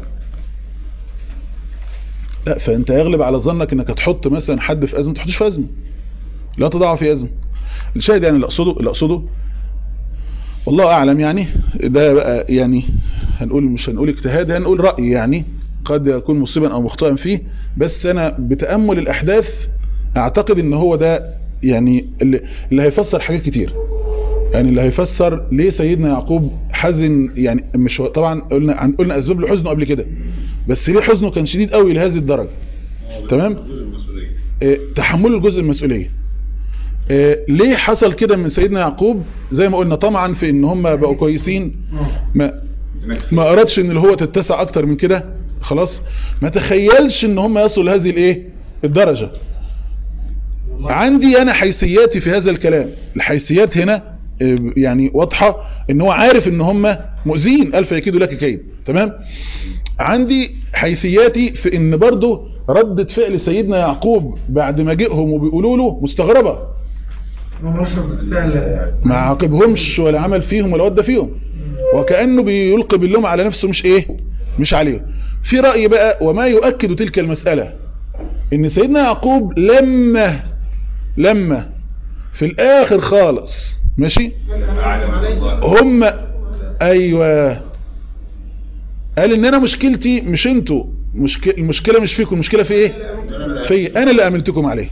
لا فانت يغلب على ظنك انك هتحط مثلا حد في ازمه ما تحطش في ازمه لا تضعه في ازمه الشاهد يعني اللي اقصده اللي اقصده والله اعلم يعني ده بقى يعني هنقول مش هنقول اجتهاد هنقول راي يعني قد يكون مصيبا او مخطئا فيه بس انا بتامل الاحداث اعتقد ان هو ده يعني اللي, اللي هيفسر حاجات كتير يعني اللي هيفسر ليه سيدنا يعقوب حزن يعني مش طبعا قلنا عن قلنا اسباب لحزنه قبل كده بس ليه حزنه كان شديد قوي لهذه الدرجه تمام آه، تحمل الجزء المسؤوليه آه، ليه حصل كده من سيدنا يعقوب زي ما قلنا طمعا في ان هم بقوا كويسين ما ما ارادش ان اللي هو تتسع اكتر من كده خلاص ما تخيلش ان هم يصلوا لهذه الايه الدرجه عندي انا حيثياتي في هذا الكلام الحيثيات هنا آه، يعني واضحة ان هو عارف ان هم مؤذين الف يكيد لك كيد تمام عندي حيثياتي في ان برضو ردة فعل سيدنا يعقوب بعد ما جئهم وبيقولوا له مستغربة هم مش ردة فعل ما عاقبهمش ولا عمل فيهم ولا ودى فيهم وكأنه بيلقي باللوم على نفسه مش ايه مش عليه في رأي بقى وما يؤكد تلك المسألة ان سيدنا يعقوب لما لما في الاخر خالص ماشي هم ايوه قال ان انا مشكلتي مش انتوا مشك... المشكلة مش فيكم المشكلة في ايه في انا اللي امنتكم عليه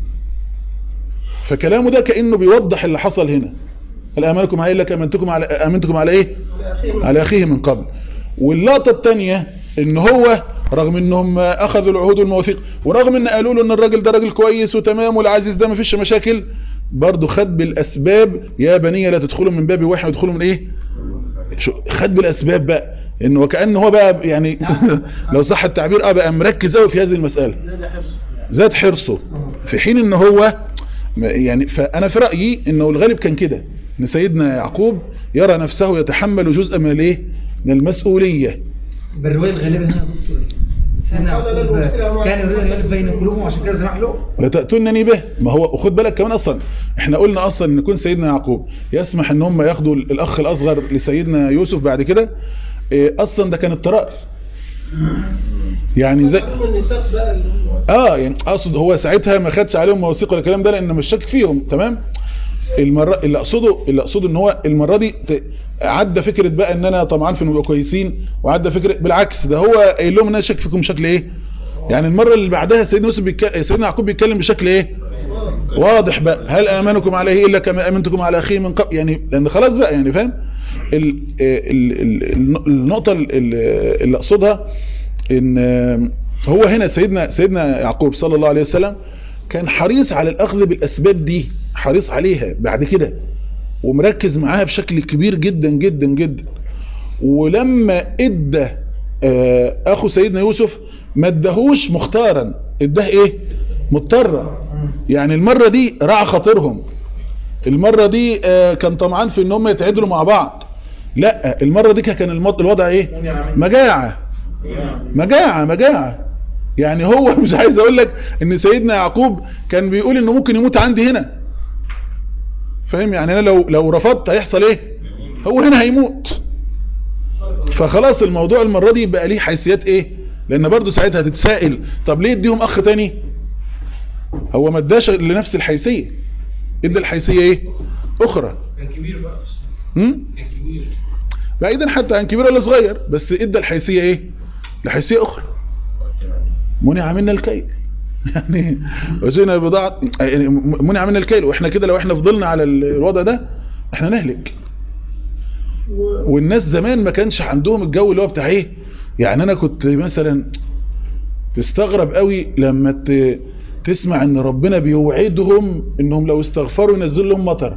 فكلامه ده كانه بيوضح اللي حصل هنا هل امنكم عليه الا امنتكم على امنتكم على ايه على اخيه من قبل واللقطه الثانيه ان هو رغم انهم اخذوا العهود والمواثيق ورغم ان قالوا له ان الراجل ده راجل كويس وتمام والعزيز ده مفيش مشاكل برضه خد بالاسباب يا بني لا تدخلوا من باب واحد وادخلوا من ايه شو- خد بالاسباب بقى انه وكأن هو بقى يعني لو صح التعبير اه بقى مركز قوي في هذه المسألة زاد حرصه في حين ان هو يعني فانا في رأيي انه الغالب كان كده ان سيدنا يعقوب يرى نفسه يتحمل جزءا من الايه من المسؤولية بالرواية الغالبة هنا يا دكتور سيدنا يعقوب كان يريد ان يغلب بين قلوبهم عشان كده سمح له لتأتونني به ما هو وخد بالك كمان اصلا احنا قلنا اصلا ان يكون سيدنا يعقوب يسمح ان هم ياخدوا الاخ الاصغر لسيدنا يوسف بعد كده إيه، اصلا ده كان اضطرار يعني زي اه يعني اقصد هو ساعتها ما خدش عليهم مواثيق ولا الكلام ده لان مش شاك فيهم تمام المره اللي اقصده اللي اقصده ان هو المره دي ت- عدى فكره بقى ان انا طمعان في انهم يبقوا كويسين وعدى فكره بالعكس ده هو قايل لهم ان انا شاك فيكم بشكل ايه يعني المره اللي بعدها سيدنا يوسف بيك... سيدنا يعقوب بيتكلم بشكل ايه واضح بقى هل امنكم عليه الا كما امنتكم على اخيه من قبل يعني لان خلاص بقى يعني فاهم ال... ال... ال... النقطه ال- ال- اللي اقصدها ان هو هنا سيدنا سيدنا يعقوب صلى الله عليه وسلم كان حريص على الاخذ بالاسباب دي حريص عليها بعد كده ومركز معاها بشكل كبير جدا جدا جدا ولما ادى آه، اخو سيدنا يوسف ما اداهوش مختارا اداه ايه مضطرا يعني المرة دي راعى خاطرهم المرة دي آه، كان طمعان في ان هم يتعدلوا مع بعض لا المرة دي كان المط- الوضع ايه مجاعة مجاعة مجاعة يعني هو مش عايز اقول لك ان سيدنا يعقوب كان بيقول انه ممكن يموت عندي هنا فاهم يعني انا لو لو رفضت هيحصل ايه هو هنا هيموت فخلاص الموضوع المرة دي بقى ليه حيثيات ايه لان برضو ساعتها هتتسائل طب ليه اديهم اخ تاني هو ما اداش لنفس الحيثية ادى الحيثية ايه اخرى كان كبير بقى هم؟ كان كبير بعيدا حتى عن كبير ولا صغير بس ادى الحيثية ايه لحيثية اخرى منع منا الكيل يعني وجينا بضاعة يعني منع منا الكيل واحنا كده لو احنا فضلنا على الوضع ده احنا نهلك والناس زمان ما كانش عندهم الجو اللي هو بتاع ايه يعني انا كنت مثلا تستغرب قوي لما ت- تسمع ان ربنا بيوعدهم انهم لو استغفروا ينزل لهم مطر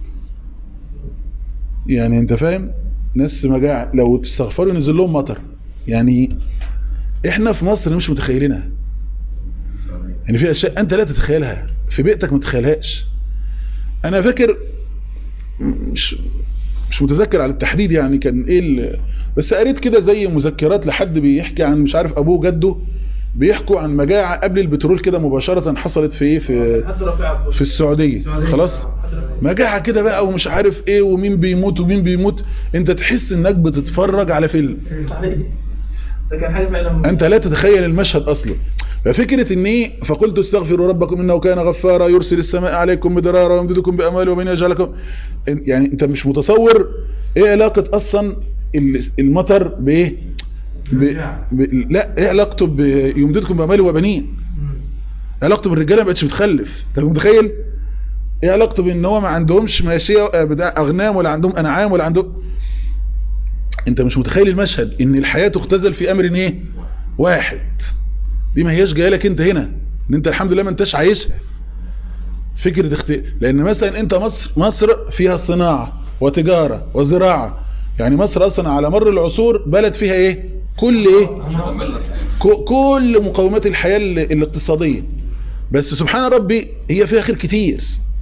يعني انت فاهم ناس مجاعة لو تستغفروا ينزل لهم مطر يعني احنا في مصر مش متخيلينها يعني في اشياء انت لا تتخيلها في بيئتك ما تتخيلهاش انا فاكر مش مش متذكر على التحديد يعني كان ايه ال- بس قريت كده زي مذكرات لحد بيحكي عن مش عارف ابوه جده بيحكوا عن مجاعة قبل البترول كده مباشرة حصلت في ايه في حد رفيع في السعودية خلاص مجاعة كده بقى ومش عارف ايه ومين بيموت ومين بيموت انت تحس انك بتتفرج على فيلم ده كان حاجه فعلا انت لا تتخيل المشهد اصلا ففكرة ان ايه فقلت استغفروا ربكم انه كان غفارا يرسل السماء عليكم مدرارا ويمددكم باموال وبين يجعلكم يعني انت مش متصور ايه علاقة اصلا ال- المطر بايه ب... ب... لا ايه علاقته بيمددكم باموال وبنين علاقته بالرجاله ما بقتش بتخلف انت متخيل ايه علاقته بان هو ما عندهمش ماشيه آه، بتاع اغنام ولا عندهم انعام ولا عندهم انت مش متخيل المشهد ان الحياه تختزل في امر ايه واحد دي ما هياش جايه لك انت هنا ان انت الحمد لله ما انتش عايشها فكره اخت... لان مثلا انت مصر مصر فيها صناعه وتجاره وزراعه يعني مصر اصلا على مر العصور بلد فيها ايه كل ايه ك- كل مقومات الحياه ال- الاقتصاديه بس سبحان ربي هي فيها خير كتير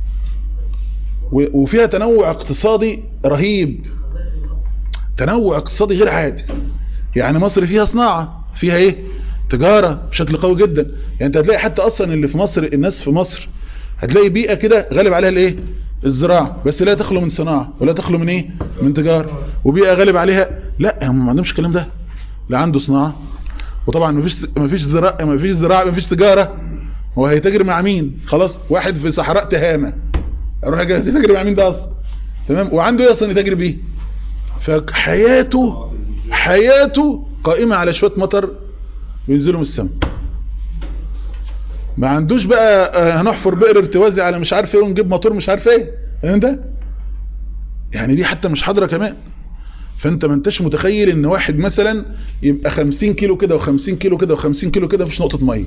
و- وفيها تنوع اقتصادي رهيب تنوع اقتصادي غير عادي يعني مصر فيها صناعة فيها ايه تجارة بشكل قوي جدا يعني انت هتلاقي حتى اصلا اللي في مصر الناس في مصر هتلاقي بيئة كده غالب عليها الايه الزراعة بس لا تخلو من صناعة ولا تخلو من ايه من تجارة وبيئة غالب عليها لا هم ما عندهمش الكلام ده لا عنده صناعة وطبعا مفيش مفيش زراعة مفيش زراعة مفيش تجارة هو هيتاجر مع مين خلاص واحد في صحراء تهامة اروح يتاجر مع مين ده اصلا تمام وعنده ايه اصلا يتاجر بيه فحياته حياته قائمة على شوية مطر بينزلوا من السماء ما عندوش بقى آه، هنحفر بئر ارتوازي على مش عارف ايه ونجيب موتور مش عارف ايه فاهم ده يعني دي حتى مش حاضره كمان فانت ما انتش متخيل ان واحد مثلا يبقى 50 كيلو كده و50 كيلو كده و50 كيلو كده مفيش نقطه ميه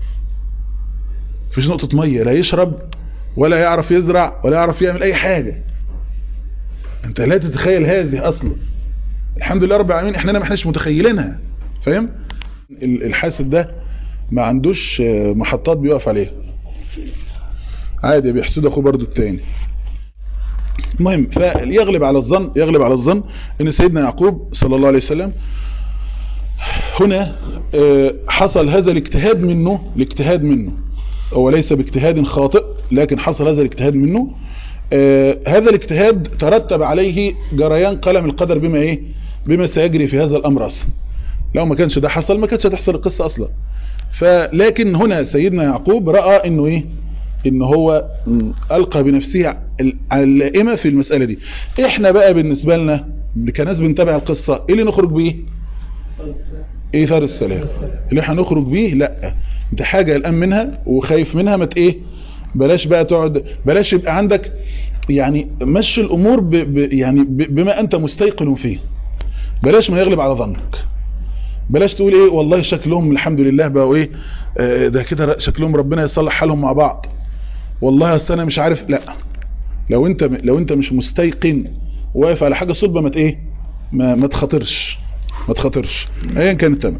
مفيش نقطه ميه لا يشرب ولا يعرف يزرع ولا يعرف يعمل اي حاجه انت لا تتخيل هذه اصلا الحمد لله رب العالمين احنا ما احناش متخيلينها فاهم ال- الحاسد ده ما عندوش آه، محطات بيقف عليها عادي بيحسد اخوه برضو التاني المهم فيغلب على الظن يغلب على الظن ان سيدنا يعقوب صلى الله عليه وسلم هنا آه، حصل هذا الاجتهاد منه الاجتهاد منه هو ليس باجتهاد خاطئ لكن حصل هذا الاجتهاد منه آه، هذا الاجتهاد ترتب عليه جريان قلم القدر بما ايه بما سيجري في هذا الامر اصلا لو ما كانش ده حصل ما كانتش هتحصل القصة اصلا فلكن هنا سيدنا يعقوب رأى انه ايه ان هو م، القى بنفسه ال- اللائمة في المسألة دي احنا بقى بالنسبة لنا كناس بنتابع القصة ايه اللي نخرج بيه ايثار السلام اللي احنا نخرج بيه لا انت حاجة الان منها وخايف منها ما ت- ايه بلاش بقى تقعد بلاش يبقى عندك يعني مشي الامور ب ب يعني ب بما انت مستيقن فيه بلاش ما يغلب على ظنك بلاش تقول ايه والله شكلهم الحمد لله بقوا ايه آه، ده كده شكلهم ربنا يصلح حالهم مع بعض والله اصل انا مش عارف لا لو انت لو انت مش مستيقن واقف على حاجه صلبه ما ت- ايه ما ما تخاطرش ما تخاطرش ايا كان التمام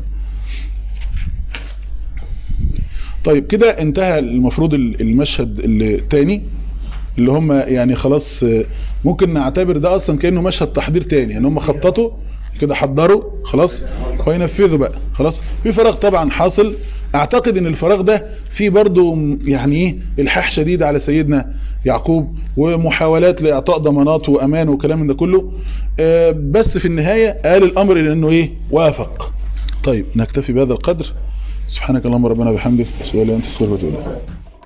طيب كده انتهى المفروض ال- المشهد الثاني اللي هم يعني خلاص آه، ممكن نعتبر ده اصلا كانه مشهد تحضير تاني يعني هم خططوا كده حضروا خلاص وينفذوا بقى خلاص في فراغ طبعا حاصل اعتقد ان الفراغ ده فيه برضو م- يعني ايه الحاح شديد على سيدنا يعقوب ومحاولات لاعطاء ضمانات وامان وكلام من ده كله آه، بس في النهاية قال الامر لانه ايه وافق طيب نكتفي بهذا القدر سبحانك اللهم ربنا وبحمدك اشهد ان لا اله الا انت استغفرك واتوب اليك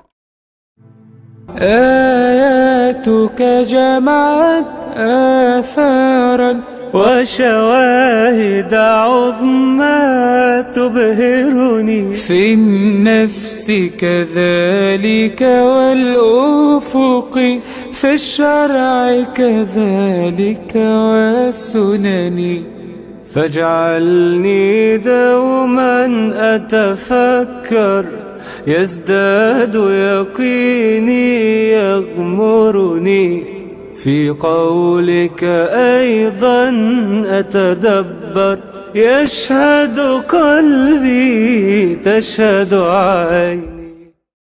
آياتك جمعت آثارا وشواهد عظمى تبهرني في النفس كذلك والأفق في الشرع كذلك والسنن فاجعلني دوما أتفكر يزداد يقيني يغمرني في قولك أيضا أتدبر يشهد قلبي تشهد عيني